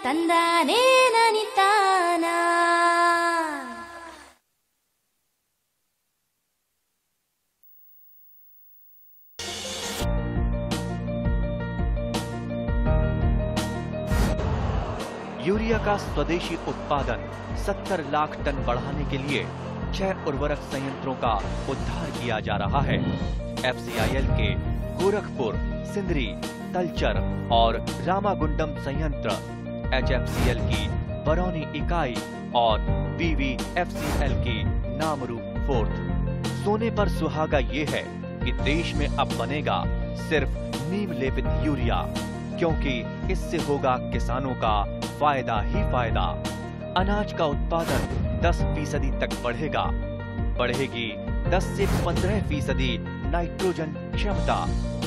ತಂದಾನೇ ನನಿತಾನ urea का स्वदेशी उत्पादन 70 लाख टन बढ़ाने के लिए छह उर्वरक संयंत्रों का उद्धार किया जा रहा है एफसीआईएल के गोरखपुर सिंदरी तलचर और रामागुंडम संयंत्र एचएफसीएल की बरौनी इकाई और बीवीएफसीएल की नामरू फोर्थ सोने पर सुहागा ये है कि देश में अब बनेगा सिर्फ नीम लेपित यूरिया क्योंकि इससे होगा किसानों का फायदा ही फायदा अनाज का उत्पादन 10 फीसदी तक बढ़ेगा बढ़ेगी 10 से 15 फीसदी नाइट्रोजन क्षमता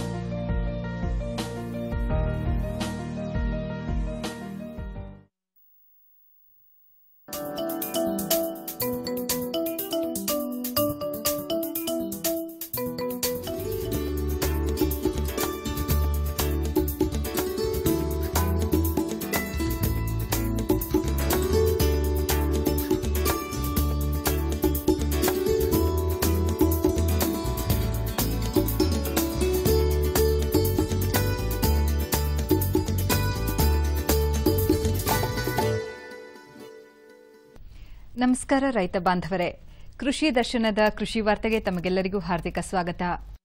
ನಮಸ್ಕಾರ ರೈತ ಬಾಂಧವರೇ ಕೃಷಿ ದರ್ಶನದ ಕೃಷಿ ವಾರ್ತೆಗೆ ತಮಗೆಲ್ಲರಿಗೂ ಹಾರ್ದಿಕ ಸ್ವಾಗತ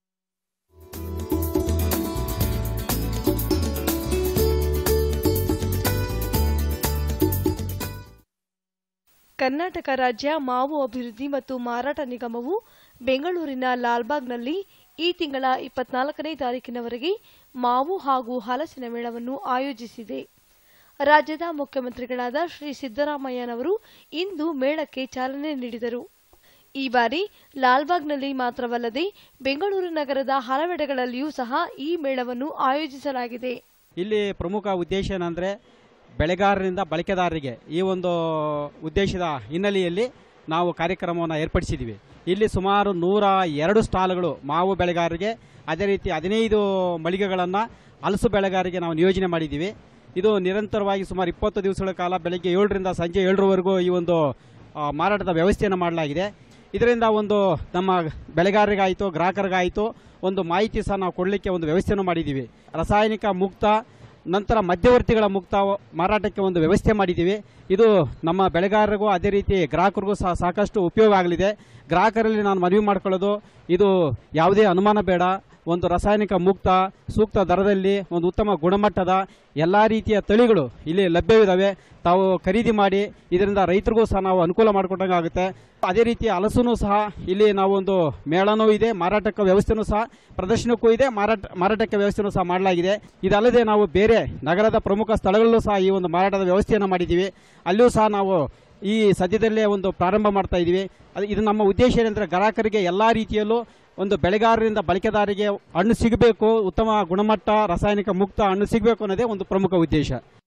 ಕರ್ನಾಟಕ ರಾಜ್ಯ ಮಾವು ಅಭಿವೃದ್ಧಿ ಮತ್ತು ಮಾರಾಟ ನಿಗಮವು ಬೆಂಗಳೂರಿನ ಲಾಲ್ಬಾಗ್ನಲ್ಲಿ ಈ ತಿಂಗಳ ಇಪ್ಪತ್ನಾಲ್ಕನೇ ತಾರೀಕಿನವರೆಗೆ ಮಾವು ಹಾಗೂ ಹಲಸಿನ ಮೇಳವನ್ನು ಆಯೋಜಿಸಿದೆ ರಾಜ್ಯದ ಮುಖ್ಯಮಂತ್ರಿಗಳಾದ ಶ್ರೀ ಸಿದ್ದರಾಮಯ್ಯನವರು ಇಂದು ಮೇಳಕ್ಕೆ ಚಾಲನೆ ನೀಡಿದರು ಈ ಬಾರಿ ಲಾಲ್ಬಾಗ್ನಲ್ಲಿ ಮಾತ್ರವಲ್ಲದೆ ಬೆಂಗಳೂರು ನಗರದ ಹಲವೆಡೆಗಳಲ್ಲಿಯೂ ಸಹ ಈ ಮೇಳವನ್ನು ಆಯೋಜಿಸಲಾಗಿದೆ ಇಲ್ಲಿ ಪ್ರಮುಖ ಉದ್ದೇಶ ಏನಂದರೆ ಬೆಳೆಗಾರರಿಂದ ಬಳಕೆದಾರರಿಗೆ ಈ ಒಂದು ಉದ್ದೇಶದ ಹಿನ್ನೆಲೆಯಲ್ಲಿ ನಾವು ಕಾರ್ಯಕ್ರಮವನ್ನು ಏರ್ಪಡಿಸಿದ್ದೀವಿ ಇಲ್ಲಿ ಸುಮಾರು ನೂರ ಎರಡು ಸ್ಟಾಲ್ಗಳು ಮಾವು ಬೆಳೆಗಾರರಿಗೆ ಅದೇ ರೀತಿ ಹದಿನೈದು ಮಳಿಗೆಗಳನ್ನು ಹಲಸು ಬೆಳೆಗಾರರಿಗೆ ನಾವು ನಿಯೋಜನೆ ಮಾಡಿದ್ದೀವಿ ಇದು ನಿರಂತರವಾಗಿ ಸುಮಾರು ಇಪ್ಪತ್ತು ದಿವಸಗಳ ಕಾಲ ಬೆಳಗ್ಗೆ ಏಳರಿಂದ ಸಂಜೆ ಏಳರವರೆಗೂ ಈ ಒಂದು ಆ, ಮಾರಾಟದ ವ್ಯವಸ್ಥೆಯನ್ನು ಮಾಡಲಾಗಿದೆ ಇದರಿಂದ ಒಂದು ನಮ್ಮ ಬೆಳೆಗಾರರಿಗಾಯಿತು ಗ್ರಾಹಕರಿಗಾಯಿತು ಒಂದು ಮಾಹಿತಿ ಸಹ ನಾವು ಕೊಡಲಿಕ್ಕೆ ಒಂದು ವ್ಯವಸ್ಥೆಯನ್ನು ಮಾಡಿದ್ದೀವಿ ರಾಸಾಯನಿಕ ಮುಕ್ತ ನಂತರ ಮಧ್ಯವರ್ತಿಗಳ ಮುಕ್ತ ಮಾರಾಟಕ್ಕೆ ಒಂದು ವ್ಯವಸ್ಥೆ ಮಾಡಿದ್ದೀವಿ ಇದು ನಮ್ಮ ಬೆಳೆಗಾರರಿಗೂ ಅದೇ ರೀತಿ ಗ್ರಾಹಕರಿಗೂ ಸಹ ಸಾಕಷ್ಟು ಉಪಯೋಗ ಆಗಲಿದೆ ಗ್ರಾಹಕರಲ್ಲಿ ನಾನು ಮನವಿ ಮಾಡ್ಕೊಳ್ಳೋದು ಇದು ಯಾವುದೇ ಅನುಮಾನ ಬೇಡ ಒಂದು ರಾಸಾಯನಿಕ ಮುಕ್ತ ಸೂಕ್ತ ದರದಲ್ಲಿ ಒಂದು ಉತ್ತಮ ಗುಣಮಟ್ಟದ ಎಲ್ಲ ರೀತಿಯ ತಳಿಗಳು ಇಲ್ಲಿ ಲಭ್ಯವಿದ್ದಾವೆ ತಾವು ಖರೀದಿ ಮಾಡಿ ಇದರಿಂದ ರೈತರಿಗೂ ಸಹ ನಾವು ಅನುಕೂಲ ಮಾಡಿಕೊಟ್ಟಂಗೆ ಆಗುತ್ತೆ ಅದೇ ರೀತಿ ಹಲಸು ಸಹ ಇಲ್ಲಿ ನಾವು ಒಂದು ಮೇಳನೂ ಇದೆ ಮಾರಾಟಕ್ಕೆ ವ್ಯವಸ್ಥೆನೂ ಸಹ ಪ್ರದರ್ಶನಕ್ಕೂ ಇದೆ ಮಾರಾಟ ಮಾರಾಟಕ್ಕೆ ವ್ಯವಸ್ಥೆನೂ ಸಹ ಮಾಡಲಾಗಿದೆ ಇದಲ್ಲದೆ ನಾವು ಬೇರೆ ನಗರದ ಪ್ರಮುಖ ಸ್ಥಳಗಳಲ್ಲೂ ಸಹ ಈ ಒಂದು ಮಾರಾಟದ ವ್ಯವಸ್ಥೆಯನ್ನು ಮಾಡಿದ್ದೀವಿ ಅಲ್ಲಿಯೂ ಸಹ ನಾವು ಈ ಸದ್ಯದಲ್ಲೇ ಒಂದು ಪ್ರಾರಂಭ ಮಾಡ್ತಾ ಇದ್ದೀವಿ ಅದು ಇದು ನಮ್ಮ ಉದ್ದೇಶ ಏನಂದರೆ ಗ್ರಾಹಕರಿಗೆ ಎಲ್ಲ ರೀತಿಯಲ್ಲೂ ಒಂದು ಬೆಳೆಗಾರರಿಂದ ಬಳಕೆದಾರರಿಗೆ ಹಣ್ಣು ಸಿಗಬೇಕು ಉತ್ತಮ ಗುಣಮಟ್ಟ ರಾಸಾಯನಿಕ ಮುಕ್ತ ಹಣ್ಣು ಸಿಗಬೇಕು ಅನ್ನೋದೇ ಒಂದು ಪ್ರಮುಖ ಉದ್ದೇಶ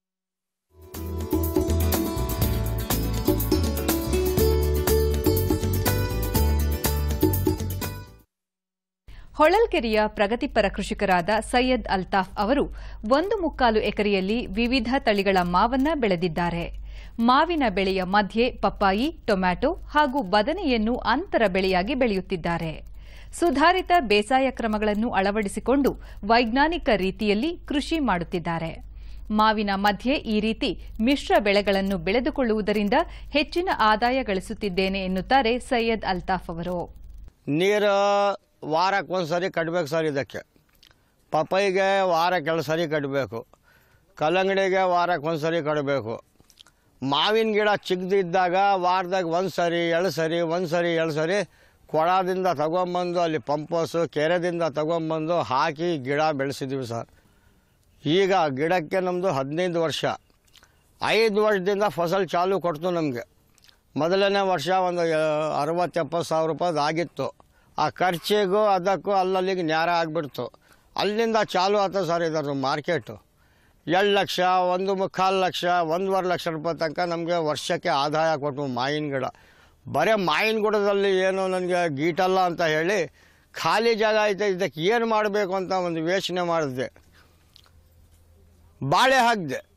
ಹೊಳಲ್ಕೆರೆಯ ಪ್ರಗತಿಪರ ಕೃಷಿಕರಾದ ಸೈಯದ್ ಅಲ್ತಾಫ್ ಅವರು ಒಂದು ಮುಕ್ಕಾಲು ಎಕರೆಯಲ್ಲಿ ವಿವಿಧ ತಳಿಗಳ ಮಾವನ್ನ ಬೆಳೆದಿದ್ದಾರೆ ಮಾವಿನ ಬೆಳೆಯ ಮಧ್ಯೆ ಪಪ್ಪಾಯಿ ಟೊಮ್ಯಾಟೊ ಹಾಗೂ ಬದನೆಯನ್ನು ಅಂತರ ಬೆಳೆಯಾಗಿ ಬೆಳೆಯುತ್ತಿದ್ದಾರೆ ಸುಧಾರಿತ ಬೇಸಾಯ ಕ್ರಮಗಳನ್ನು ಅಳವಡಿಸಿಕೊಂಡು ವೈಜ್ಞಾನಿಕ ರೀತಿಯಲ್ಲಿ ಕೃಷಿ ಮಾಡುತ್ತಿದ್ದಾರೆ ಮಾವಿನ ಮಧ್ಯೆ ಈ ರೀತಿ ಮಿಶ್ರ ಬೆಳೆಗಳನ್ನು ಬೆಳೆದುಕೊಳ್ಳುವುದರಿಂದ ಹೆಚ್ಚಿನ ಆದಾಯ ಗಳಿಸುತ್ತಿದ್ದೇನೆ ಎನ್ನುತ್ತಾರೆ ಸೈಯದ್ ಅಲ್ತಾಫ್ ಅವರು ನೀರು ವಾರಕ್ಕೆ ಒಂದು ಸರಿ ಕಟ್ಟಬೇಕು ಸರ್ ಇದಕ್ಕೆ ಪಪ್ಪಾಯಿಗೆ ವಾರಕ್ಕೆ ಎರಡು ಸರಿ ಕಟ್ಟಬೇಕು ಕಲ್ಲಂಗಡಿಗೆ ವಾರಕ್ಕೆ ಒಂದು ಸರಿ ಕಟ್ಟಬೇಕು ಮಾವಿನ ಗಿಡ ಚಿಕ್ಕದಿದ್ದಾಗ ವಾರದಾಗ ಒಂದು ಸರಿ ಎರಡು ಸರಿ ಒಂದು ಸರಿ ಎರಡು ಸರಿ ಕೊಳದಿಂದ ತಗೊಂಬಂದು ಅಲ್ಲಿ ಪಂಪೋಸು ಕೆರೆದಿಂದ ತಗೊಂಬಂದು ಹಾಕಿ ಗಿಡ ಬೆಳೆಸಿದ್ದೀವಿ ಸರ್ ಈಗ ಗಿಡಕ್ಕೆ ನಮ್ಮದು ಹದಿನೈದು ವರ್ಷ ಐದು ವರ್ಷದಿಂದ ಫಸಲ್ ಚಾಲು ಕೊಡ್ತು ನಮಗೆ ಮೊದಲನೇ ವರ್ಷ ಒಂದು ಅರವತ್ತು ಎಪ್ಪತ್ತು ಸಾವಿರ ರೂಪಾಯ್ದು ಆಗಿತ್ತು ಆ ಖರ್ಚಿಗೂ ಅದಕ್ಕೂ ಅಲ್ಲಲ್ಲಿಗೆ ನ್ಯಾರ ಆಗಿಬಿಡ್ತು ಅಲ್ಲಿಂದ ಚಾಲು ಆಯ್ತು ಸರ್ ಇದರ ಮಾರ್ಕೆಟು ಎರಡು ಲಕ್ಷ ಒಂದು ಮುಕ್ಕಾಲು ಲಕ್ಷ ಒಂದೂವರೆ ಲಕ್ಷ ರೂಪಾಯಿ ತನಕ ನಮಗೆ ವರ್ಷಕ್ಕೆ ಆದಾಯ ಕೊಟ್ಟು ಮಾವಿನ ಗಿಡ ಬರೀ ಮಾವಿನ ಗಿಡದಲ್ಲಿ ಏನು ನನಗೆ ಗೀಟಲ್ಲ ಅಂತ ಹೇಳಿ ಖಾಲಿ ಜಾಗ ಐತೆ ಇದಕ್ಕೆ ಏನು ಮಾಡಬೇಕು ಅಂತ ಒಂದು ಯೋಚನೆ ಮಾಡಿದೆ ಬಾಳೆ ಹಾಕಿದೆ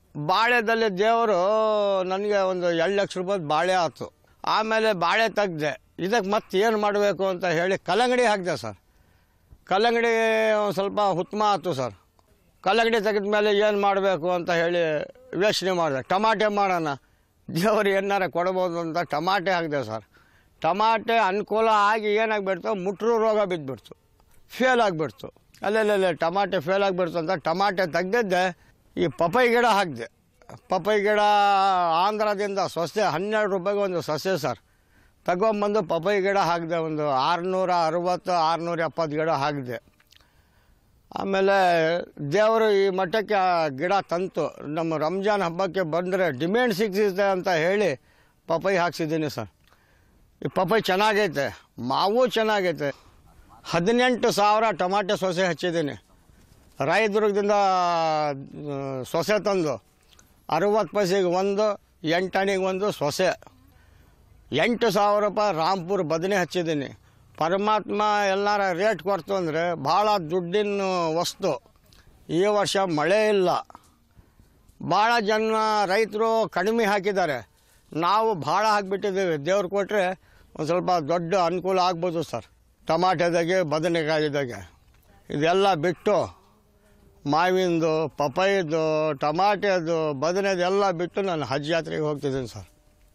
ಬಾಳೆದಲ್ಲಿ ದೇವರು ನನಗೆ ಒಂದು ಎರಡು ಲಕ್ಷ ರೂಪಾಯಿ ಬಾಳೆ ಆಯ್ತು ಆಮೇಲೆ ಬಾಳೆ ತೆಗ್ದೆ ಇದಕ್ಕೆ ಮತ್ತೆ ಏನು ಮಾಡಬೇಕು ಅಂತ ಹೇಳಿ ಕಲ್ಲಂಗಡಿ ಹಾಕಿದೆ ಸರ್ ಕಲ್ಲಂಗಡಿ ಒಂದು ಸ್ವಲ್ಪ ಉತ್ತಮ ಆಯ್ತು ಸರ್ ಕಲ್ಲಂಗಡಿ ತೆಗೆದ ಮೇಲೆ ಏನು ಮಾಡಬೇಕು ಅಂತ ಹೇಳಿ ಯೋಚನೆ ಮಾಡಿದೆ ಟಮಾಟೆ ಮಾಡೋಣ ದೇವರು ಏನಾರ ಕೊಡ್ಬೋದು ಅಂತ ಟಮಾಟೆ ಹಾಕಿದೆ ಸರ್ ಟಮಾಟೆ ಅನುಕೂಲ ಆಗಿ ಏನಾಗ್ಬಿಡ್ತು ಮುಟ್ರು ರೋಗ ಬಿದ್ದುಬಿಡ್ತು ಫೇಲ್ ಆಗಿಬಿಡ್ತು ಅಲ್ಲೆಲ್ಲ ಟಮಾಟೆ ಫೇಲ್ ಆಗಿಬಿಡ್ತು ಅಂತ ಟಮಾಟೆ ತೆಗ್ದಿದ್ದೆ ಈ ಪಪೈ ಗಿಡ ಹಾಕಿದೆ ಪಪೈ ಗಿಡ ಆಂಧ್ರದಿಂದ ಸೊಸೆ ಹನ್ನೆರಡು ರೂಪಾಯಿಗೆ ಒಂದು ಸೊಸೆ ಸರ್ ತಗೊಂಬಂದು ಪಪೈ ಗಿಡ ಹಾಕಿದೆ ಒಂದು ಆರುನೂರ ಅರವತ್ತು ಆರುನೂರ ಎಪ್ಪತ್ತು ಗಿಡ ಹಾಕಿದೆ ಆಮೇಲೆ ದೇವರು ಈ ಮಟ್ಟಕ್ಕೆ ಆ ಗಿಡ ತಂತು ನಮ್ಮ ರಂಜಾನ್ ಹಬ್ಬಕ್ಕೆ ಬಂದರೆ ಡಿಮ್ಯಾಂಡ್ ಸಿಗ್ತಿದೆ ಅಂತ ಹೇಳಿ ಪಪೈ ಹಾಕ್ಸಿದ್ದೀನಿ ಸರ್ ಈ ಪಪೈ ಚೆನ್ನಾಗೈತೆ ಮಾವು ಚೆನ್ನಾಗೈತೆ ಹದಿನೆಂಟು ಸಾವಿರ ಟಮಾಟೆ ಸೊಸೆ ಹಚ್ಚಿದ್ದೀನಿ ರಾಯದುರ್ಗದಿಂದ ಆ, ಸೊಸೆ ತಂದು ಅರವತ್ತು ಪೈಸೆಗೆ ಒಂದು ಎಂಟಣಿಗೆ ಒಂದು ಸೊಸೆ ಎಂಟು ಸಾವಿರ ರೂಪಾಯಿ ರಾಂಪುರ್ ಬದನೆ ಹಚ್ಚಿದ್ದೀನಿ ಪರಮಾತ್ಮ ಎಲ್ಲಾರ ರೇಟ್ ಕೊಡ್ತು ಅಂದರೆ ಭಾಳ ದುಡ್ಡಿನ ವಸ್ತು ಈ ವರ್ಷ ಮಳೆ ಇಲ್ಲ ಭಾಳ ಜನ ರೈತರು ಕಡಿಮೆ ಹಾಕಿದ್ದಾರೆ ನಾವು ಭಾಳ ಹಾಕಿಬಿಟ್ಟಿದ್ದೀವಿ ದೇವ್ರು ಕೊಟ್ಟರೆ ಒಂದು ಸ್ವಲ್ಪ ದೊಡ್ಡ ಅನುಕೂಲ ಆಗ್ಬೋದು ಸರ್ ಟಮಾಟೆದಾಗೆ ಬದನೆಕಾಯಿದಾಗೆ ಇದೆಲ್ಲ ಬಿಟ್ಟು ಮಾವಿಂದು ಪಪಾಯಿದು ಟಮಾಟೆದು ಬದನೆದು ಎಲ್ಲ ಬಿಟ್ಟು ನಾನು ಹಜ್ ಯಾತ್ರೆಗೆ ಹೋಗ್ತಿದ್ದೀನಿ ಸರ್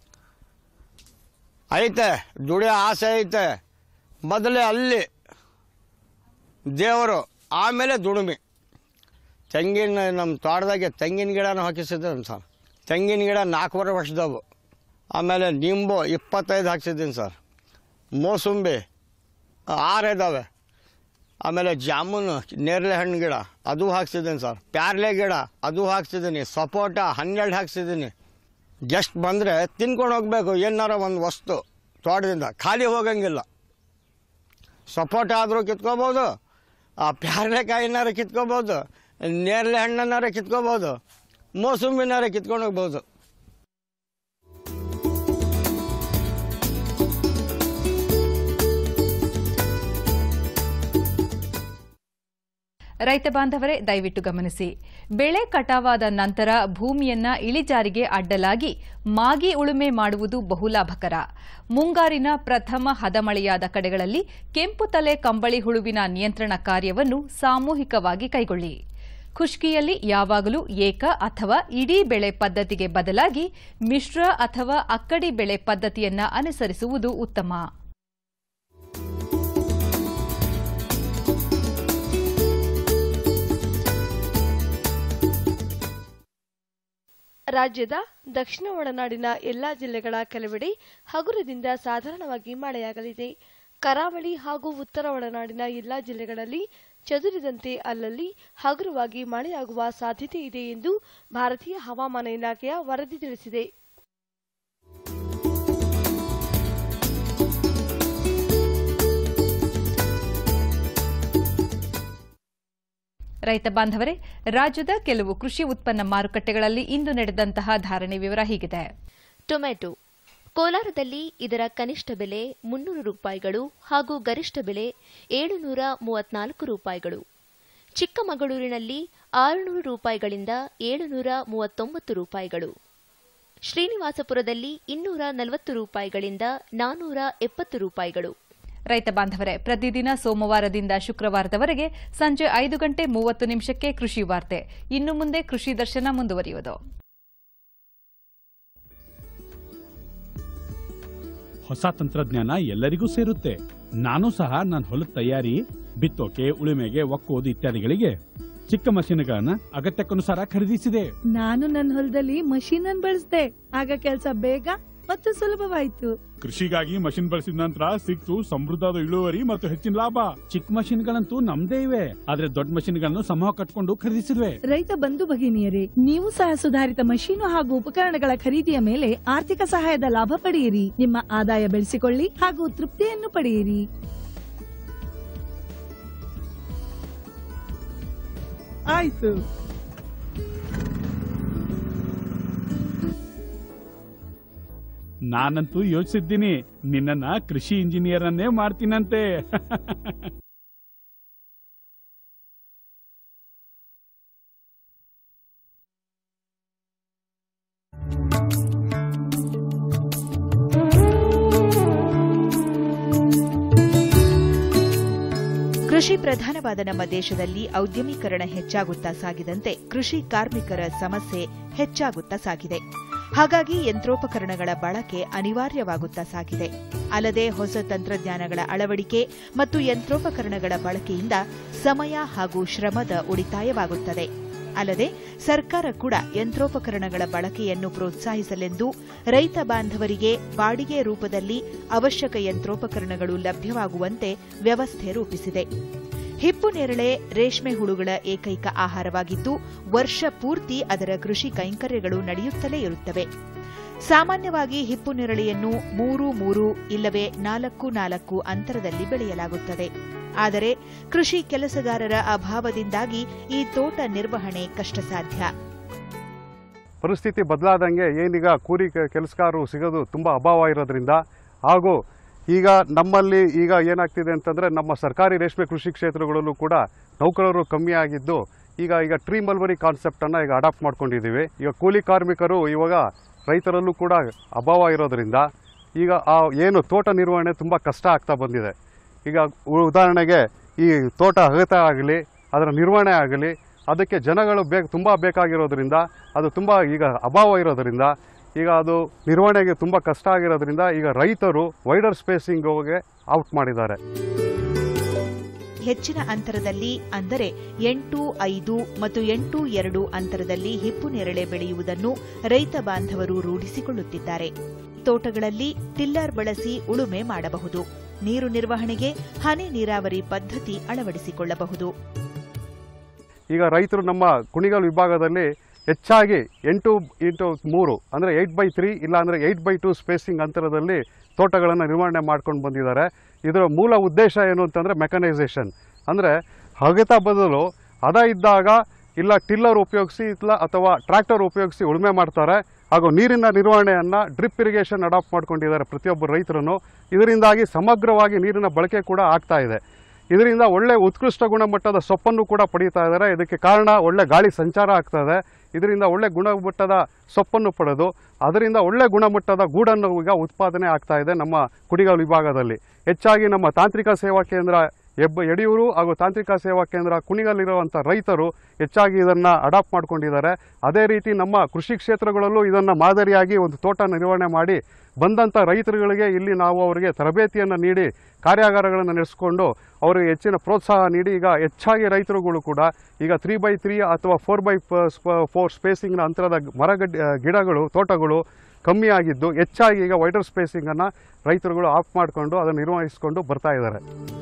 ಐತೆ ದುಡಿಯೋ ಆಸೆ ಐತೆ ಮೊದಲೇ ಅಲ್ಲಿ ದೇವರು ಆಮೇಲೆ ದುಡಿಮೆ ತೆಂಗಿನ ನಮ್ಮ ತೋಟದಾಗೆ ತೆಂಗಿನ ಗಿಡನೂ ಹಾಕಿಸಿದ್ದೀನಿ ಸರ್ ತೆಂಗಿನ ಗಿಡ ನಾಲ್ಕೂವರೆ ವರ್ಷದವು ಆಮೇಲೆ ನಿಂಬು ಇಪ್ಪತ್ತೈದು ಹಾಕ್ಸಿದ್ದೀನಿ ಸರ್ ಮೋಸಂಬಿ ಆರು ಇದ್ದಾವೆ ಆಮೇಲೆ ಜಾಮೂನು ನೇರಳೆ ಹಣ್ಣು ಗಿಡ ಅದು ಹಾಕ್ಸಿದ್ದೀನಿ ಸರ್ ಪ್ಯಾರ್ಲೆ ಗಿಡ ಅದು ಹಾಕ್ಸಿದ್ದೀನಿ ಸಪೋಟ ಹನ್ನೆರಡು ಹಾಕ್ಸಿದ್ದೀನಿ ಗೆಸ್ಟ್ ಬಂದರೆ ತಿನ್ಕೊಂಡು ಹೋಗಬೇಕು ಏನಾರ ಒಂದು ವಸ್ತು ತೋಟದಿಂದ ಖಾಲಿ ಹೋಗಂಗಿಲ್ಲ ಸಪೋಟ ಆದರೂ ಕಿತ್ಕೋಬೋದು ಆ ಪ್ಯಾರ್ಲೆಕಾಯಿನಾರ ಕಿತ್ಕೋಬೋದು ನೇರಳೆ ಹಣ್ಣನ್ನಾರ ಕಿತ್ಕೋಬೋದು ಮೋಸಂಬಿನಾರ ಕಿತ್ಕೊಂಡು ಹೋಗ್ಬೋದು ರೈತ ಬಾಂಧವರೇ ದಯವಿಟ್ಟು ಗಮನಿಸಿ ಬೆಳೆ ಕಟಾವಾದ ನಂತರ ಭೂಮಿಯನ್ನ ಇಳಿಜಾರಿಗೆ ಅಡ್ಡಲಾಗಿ ಮಾಗಿ ಉಳುಮೆ ಮಾಡುವುದು ಬಹುಲಾಭಕರ ಮುಂಗಾರಿನ ಪ್ರಥಮ ಹದಮಳೆಯಾದ ಕಡೆಗಳಲ್ಲಿ ಕೆಂಪು ತಲೆ ಕಂಬಳಿ ಹುಳುವಿನ ನಿಯಂತ್ರಣ ಕಾರ್ಯವನ್ನು ಸಾಮೂಹಿಕವಾಗಿ ಕೈಗೊಳ್ಳಿ ಖುಷ್ಕಿಯಲ್ಲಿ ಯಾವಾಗಲೂ ಏಕ ಅಥವಾ ಇಡೀ ಬೆಳೆ ಪದ್ಧತಿಗೆ ಬದಲಾಗಿ ಮಿಶ್ರ ಅಥವಾ ಅಕ್ಕಡಿ ಬೆಳೆ ಪದ್ಧತಿಯನ್ನ ಅನುಸರಿಸುವುದು ಉತ್ತಮ ರಾಜ್ಯದ ದಕ್ಷಿಣ ಒಳನಾಡಿನ ಎಲ್ಲಾ ಜಿಲ್ಲೆಗಳ ಕೆಲವೆಡೆ ಹಗುರದಿಂದ ಸಾಧಾರಣವಾಗಿ ಮಳೆಯಾಗಲಿದೆ ಕರಾವಳಿ ಹಾಗೂ ಉತ್ತರ ಒಳನಾಡಿನ ಎಲ್ಲಾ ಜಿಲ್ಲೆಗಳಲ್ಲಿ ಚದುರಿದಂತೆ ಅಲ್ಲಲ್ಲಿ ಹಗುರವಾಗಿ ಮಳೆಯಾಗುವ ಸಾಧ್ಯತೆ ಇದೆ ಎಂದು ಭಾರತೀಯ ಹವಾಮಾನ ಇಲಾಖೆಯ ವರದಿ ತಿಳಿಸಿದೆ ರೈತ ಬಾಂಧವರೇ ರಾಜ್ಯದ ಕೆಲವು ಕೃಷಿ ಉತ್ಪನ್ನ ಮಾರುಕಟ್ಟೆಗಳಲ್ಲಿ ಇಂದು ನಡೆದಂತಹ ಧಾರಣೆ ವಿವರ ಹೀಗಿದೆ ಟೊಮೆಟೊ ಕೋಲಾರದಲ್ಲಿ ಇದರ ಕನಿಷ್ಠ ಬೆಲೆ ಮುನ್ನೂರು ರೂಪಾಯಿಗಳು ಹಾಗೂ ಗರಿಷ್ಠ ಬೆಲೆ ಏಳುನೂರ ಮೂವತ್ನಾಲ್ಕು ರೂಪಾಯಿಗಳು ಚಿಕ್ಕಮಗಳೂರಿನಲ್ಲಿ ಆರುನೂರು ರೂಪಾಯಿಗಳಿಂದ ಏಳುನೂರ ಮೂವತ್ತೊಂಬತ್ತು ರೂಪಾಯಿಗಳು ಶ್ರೀನಿವಾಸಪುರದಲ್ಲಿ ಇನ್ನೂರ ನಲವತ್ತು ರೂಪಾಯಿಗಳಿಂದ ನಾನ್ನೂರ ಎಪ್ಪತ್ತು ರೂಪಾಯಿಗಳು ರೈತ ಬಾಂಧವರೇ ಪ್ರತಿದಿನ ಸೋಮವಾರದಿಂದ ಶುಕ್ರವಾರದವರೆಗೆ ಸಂಜೆ ಐದು ಗಂಟೆ ಮೂವತ್ತು ನಿಮಿಷಕ್ಕೆ ಕೃಷಿ ವಾರ್ತೆ ಇನ್ನು ಮುಂದೆ ಕೃಷಿ ದರ್ಶನ ಮುಂದುವರಿಯುವುದು ಹೊಸ ತಂತ್ರಜ್ಞಾನ ಎಲ್ಲರಿಗೂ ಸೇರುತ್ತೆ ನಾನು ಸಹ ನನ್ನ ಹೊಲದ ತಯಾರಿ ಬಿತ್ತೋಕೆ ಉಳುಮೆಗೆ ಒಕ್ಕೋದು ಇತ್ಯಾದಿಗಳಿಗೆ ಚಿಕ್ಕ ಮಷೀನ್ಗಳನ್ನ ಅಗತ್ಯಕ್ಕನುಸಾರ ಖರೀದಿಸಿದೆ ನಾನು ನನ್ನ ಹೊಲದಲ್ಲಿ ಮಷೀನ್ ಅನ್ನು ಬಳಸಿದೆ ಆಗ ಕೆಲಸ ಬೇಗ ಮತ್ತು ಸುಲಭವಾಯಿತು ಕೃಷಿಗಾಗಿ ಮಷಿನ್ ಬಳಸಿದ ನಂತರ ಸಿಕ್ತು ಸಮೃದ್ಧದ ಇಳುವರಿ ಮತ್ತು ಹೆಚ್ಚಿನ ಲಾಭ ಚಿಕ್ಕ ಮಷಿನ್ಗಳಂತೂ ನಮ್ದೇ ಇವೆ ಆದ್ರೆ ದೊಡ್ಡ ಮಷಿನ್ಗಳನ್ನು ಸಮೂಹ ಕಟ್ಕೊಂಡು ಖರೀದಿಸಿದ್ವೆ ರೈತ ಬಂಧು ಭಗಿನಿಯರೇ ನೀವು ಸಹ ಸುಧಾರಿತ ಮಷೀನು ಹಾಗೂ ಉಪಕರಣಗಳ ಖರೀದಿಯ ಮೇಲೆ ಆರ್ಥಿಕ ಸಹಾಯದ ಲಾಭ ಪಡೆಯಿರಿ ನಿಮ್ಮ ಆದಾಯ ಬೆಳೆಸಿಕೊಳ್ಳಿ ಹಾಗೂ ತೃಪ್ತಿಯನ್ನು ಪಡೆಯಿರಿ ಆಯ್ತು ನಾನಂತೂ ಯೋಚಿಸಿದ್ದೀನಿ ನಿನ್ನನ್ನ ಕೃಷಿ ಇಂಜಿನಿಯರ್ ಅನ್ನೇ ಮಾಡ್ತೀನಂತೆ ಕೃಷಿ ಪ್ರಧಾನವಾದ ನಮ್ಮ ದೇಶದಲ್ಲಿ ಔದ್ಯಮೀಕರಣ ಹೆಚ್ಚಾಗುತ್ತಾ ಸಾಗಿದಂತೆ ಕೃಷಿ ಕಾರ್ಮಿಕರ ಸಮಸ್ಯೆ ಹೆಚ್ಚಾಗುತ್ತಾ ಸಾಗಿದೆ ಹಾಗಾಗಿ ಯಂತ್ರೋಪಕರಣಗಳ ಬಳಕೆ ಅನಿವಾರ್ಯವಾಗುತ್ತಾ ಸಾಗಿದೆ ಅಲ್ಲದೆ ಹೊಸ ತಂತ್ರಜ್ಞಾನಗಳ ಅಳವಡಿಕೆ ಮತ್ತು ಯಂತ್ರೋಪಕರಣಗಳ ಬಳಕೆಯಿಂದ ಸಮಯ ಹಾಗೂ ಶ್ರಮದ ಉಳಿತಾಯವಾಗುತ್ತದೆ ಅಲ್ಲದೆ ಸರ್ಕಾರ ಕೂಡ ಯಂತ್ರೋಪಕರಣಗಳ ಬಳಕೆಯನ್ನು ಪ್ರೋತ್ಸಾಹಿಸಲೆಂದು ರೈತ ಬಾಂಧವರಿಗೆ ಬಾಡಿಗೆ ರೂಪದಲ್ಲಿ ಅವಶ್ಯಕ ಯಂತ್ರೋಪಕರಣಗಳು ಲಭ್ಯವಾಗುವಂತೆ ವ್ಯವಸ್ಥೆ ರೂಪಿಸಿದೆ ಹಿಪ್ಪು ನೇರಳೆ ರೇಷ್ಮೆ ಹುಳುಗಳ ಏಕೈಕ ಆಹಾರವಾಗಿದ್ದು ವರ್ಷ ಪೂರ್ತಿ ಅದರ ಕೃಷಿ ಕೈಂಕರ್ಯಗಳು ನಡೆಯುತ್ತಲೇ ಇರುತ್ತವೆ ಸಾಮಾನ್ಯವಾಗಿ ಹಿಪ್ಪು ನೇರಳೆಯನ್ನು ಮೂರು ಮೂರು ಇಲ್ಲವೇ ನಾಲ್ಕು ನಾಲ್ಕು ಅಂತರದಲ್ಲಿ ಬೆಳೆಯಲಾಗುತ್ತದೆ ಆದರೆ ಕೃಷಿ ಕೆಲಸಗಾರರ ಅಭಾವದಿಂದಾಗಿ ಈ ತೋಟ ನಿರ್ವಹಣೆ ಕಷ್ಟಸಾಧ್ಯ ಪರಿಸ್ಥಿತಿ ಬದಲಾದಂಗೆ ಏನೀಗ ಕೂಲಿ ಕೆಲಸಗಾರರು ಸಿಗೋದು ತುಂಬ ಅಭಾವ ಇರೋದ್ರಿಂದ ಹಾಗೂ ಈಗ ನಮ್ಮಲ್ಲಿ ಈಗ ಏನಾಗ್ತಿದೆ ಅಂತಂದರೆ ನಮ್ಮ ಸರ್ಕಾರಿ ರೇಷ್ಮೆ ಕೃಷಿ ಕ್ಷೇತ್ರಗಳಲ್ಲೂ ಕೂಡ ನೌಕರರು ಕಮ್ಮಿ ಆಗಿದ್ದು ಈಗ ಈಗ ಟ್ರೀ ಮಲ್ಬರಿ ಕಾನ್ಸೆಪ್ಟನ್ನು ಈಗ ಅಡಾಪ್ಟ್ ಮಾಡ್ಕೊಂಡಿದ್ದೀವಿ ಈಗ ಕೂಲಿ ಕಾರ್ಮಿಕರು ಇವಾಗ ರೈತರಲ್ಲೂ ಕೂಡ ಅಭಾವ ಇರೋದ್ರಿಂದ ಈಗ ಆ ಏನು ತೋಟ ನಿರ್ವಹಣೆ ತುಂಬ ಕಷ್ಟ ಆಗ್ತಾ ಬಂದಿದೆ ಈಗ ಉ- ಉದಾಹರಣೆಗೆ ಈ ತೋಟ ಅಗತ ಆಗಲಿ ಅದರ ನಿರ್ವಹಣೆ ಆಗಲಿ ಅದಕ್ಕೆ ಜನಗಳು ಬೇಕು ತುಂಬ ಬೇಕಾಗಿರೋದ್ರಿಂದ ಅದು ತುಂಬ ಈಗ ಅಭಾವ ಇರೋದ್ರಿಂದ ಈಗ ಅದು ನಿರ್ವಹಣೆಗೆ ತುಂಬ ಕಷ್ಟ ಆಗಿರೋದ್ರಿಂದ ಈಗ ರೈತರು ವೈಡರ್ ಸ್ಪೇಸಿಂಗ್ಗೆ ಔಟ್ ಮಾಡಿದ್ದಾರೆ ಹೆಚ್ಚಿನ ಅಂತರದಲ್ಲಿ ಅಂದರೆ ಎಂಟು ಐದು ಮತ್ತು ಎಂಟು ಎರಡು ಅಂತರದಲ್ಲಿ ಹಿಪ್ಪು ನೇರಳೆ ಬೆಳೆಯುವುದನ್ನು ರೈತ ಬಾಂಧವರು ರೂಢಿಸಿಕೊಳ್ಳುತ್ತಿದ್ದಾರೆ ತೋಟಗಳಲ್ಲಿ ಟಿಲ್ಲರ್ ಬಳಸಿ ಉಳುಮೆ ಮಾಡಬಹುದು ನೀರು ನಿರ್ವಹಣೆಗೆ ಹನಿ ನೀರಾವರಿ ಪದ್ಧತಿ ಅಳವಡಿಸಿಕೊಳ್ಳಬಹುದು ಈಗ ರೈತರು ನಮ್ಮ ಕುಣಿಗಲ್ ವಿಭಾಗದಲ್ಲಿ ಹೆಚ್ಚಾಗಿ ಎಂಟು ಇಂಟು ಮೂರು ಅಂದರೆ ಏಯ್ಟ್ ಬೈ ತ್ರೀ ಇಲ್ಲ ಅಂದರೆ ಏಯ್ಟ್ ಬೈ ಟು ಸ್ಪೇಸಿಂಗ್ ಅಂತರದಲ್ಲಿ ತೋಟಗಳನ್ನು ನಿರ್ವಹಣೆ ಮಾಡ್ಕೊಂಡು ಬಂದಿದ್ದಾರೆ ಇದರ ಮೂಲ ಉದ್ದೇಶ ಏನು ಅಂತಂದರೆ ಮೆಕನೈಸೇಷನ್ ಅಂದರೆ ಹಗತ ಬದಲು ಹದ ಇದ್ದಾಗ ಇಲ್ಲ ಟಿಲ್ಲರ್ ಉಪಯೋಗಿಸಿ ಇಲ್ಲ ಅಥವಾ ಟ್ರ್ಯಾಕ್ಟರ್ ಉಪಯೋಗಿಸಿ ಉಳುಮೆ ಮಾಡ್ತಾರೆ ಹಾಗೂ ನೀರಿನ ನಿರ್ವಹಣೆಯನ್ನು ಡ್ರಿಪ್ ಇರಿಗೇಷನ್ ಅಡಾಪ್ಟ್ ಮಾಡ್ಕೊಂಡಿದ್ದಾರೆ ಪ್ರತಿಯೊಬ್ಬರು ರೈತರು ಇದರಿಂದಾಗಿ ಸಮಗ್ರವಾಗಿ ನೀರಿನ ಬಳಕೆ ಕೂಡ ಆಗ್ತಾ ಇದೆ ಇದರಿಂದ ಒಳ್ಳೆ ಉತ್ಕೃಷ್ಟ ಗುಣಮಟ್ಟದ ಸೊಪ್ಪನ್ನು ಕೂಡ ಪಡೀತಾ ಇದ್ದಾರೆ ಇದಕ್ಕೆ ಕಾರಣ ಒಳ್ಳೆ ಗಾಳಿ ಸಂಚಾರ ಆಗ್ತಾ ಇದೆ ಇದರಿಂದ ಒಳ್ಳೆ ಗುಣಮಟ್ಟದ ಸೊಪ್ಪನ್ನು ಪಡೆದು ಅದರಿಂದ ಒಳ್ಳೆ ಗುಣಮಟ್ಟದ ಗೂಡನ್ನು ಈಗ ಉತ್ಪಾದನೆ ಆಗ್ತಾ ಇದೆ ನಮ್ಮ ಕುಡಿಗಾಲ್ ವಿಭಾಗದಲ್ಲಿ ಹೆಚ್ಚಾಗಿ ನಮ್ಮ ತಾಂತ್ರಿಕ ಸೇವಾ ಕೇಂದ್ರ ಹೆಬ್ಬ ಯಡಿಯೂರು ಹಾಗೂ ತಾಂತ್ರಿಕ ಸೇವಾ ಕೇಂದ್ರ ಕುಣಿಗಲ್ಲಿರುವಂಥ ರೈತರು ಹೆಚ್ಚಾಗಿ ಇದನ್ನು ಅಡಾಪ್ಟ್ ಮಾಡ್ಕೊಂಡಿದ್ದಾರೆ ಅದೇ ರೀತಿ ನಮ್ಮ ಕೃಷಿ ಕ್ಷೇತ್ರಗಳಲ್ಲೂ ಇದನ್ನು ಮಾದರಿಯಾಗಿ ಒಂದು ತೋಟ ನಿರ್ವಹಣೆ ಮಾಡಿ ಬಂದಂಥ ರೈತರುಗಳಿಗೆ ಇಲ್ಲಿ ನಾವು ಅವರಿಗೆ ತರಬೇತಿಯನ್ನು ನೀಡಿ ಕಾರ್ಯಾಗಾರಗಳನ್ನು ನಡೆಸಿಕೊಂಡು ಅವರಿಗೆ ಹೆಚ್ಚಿನ ಪ್ರೋತ್ಸಾಹ ನೀಡಿ ಈಗ ಹೆಚ್ಚಾಗಿ ರೈತರುಗಳು ಕೂಡ ಈಗ ತ್ರೀ ಬೈ ತ್ರೀ ಅಥವಾ ಫೋರ್ ಬೈ ಫೋರ್ ಸ್ಪೇಸಿಂಗ್ನ ಅಂತರದ ಮರಗಡ್ಡೆ ಗಿಡಗಳು ತೋಟಗಳು ಕಮ್ಮಿ ಆಗಿದ್ದು ಹೆಚ್ಚಾಗಿ ಈಗ ವೈಡರ್ ಸ್ಪೇಸಿಂಗನ್ನು ರೈತರುಗಳು ಆಫ್ ಮಾಡಿಕೊಂಡು ಅದನ್ನು ನಿರ್ವಹಿಸಿಕೊಂಡು ಬರ್ತಾ ಇದ್ದಾರೆ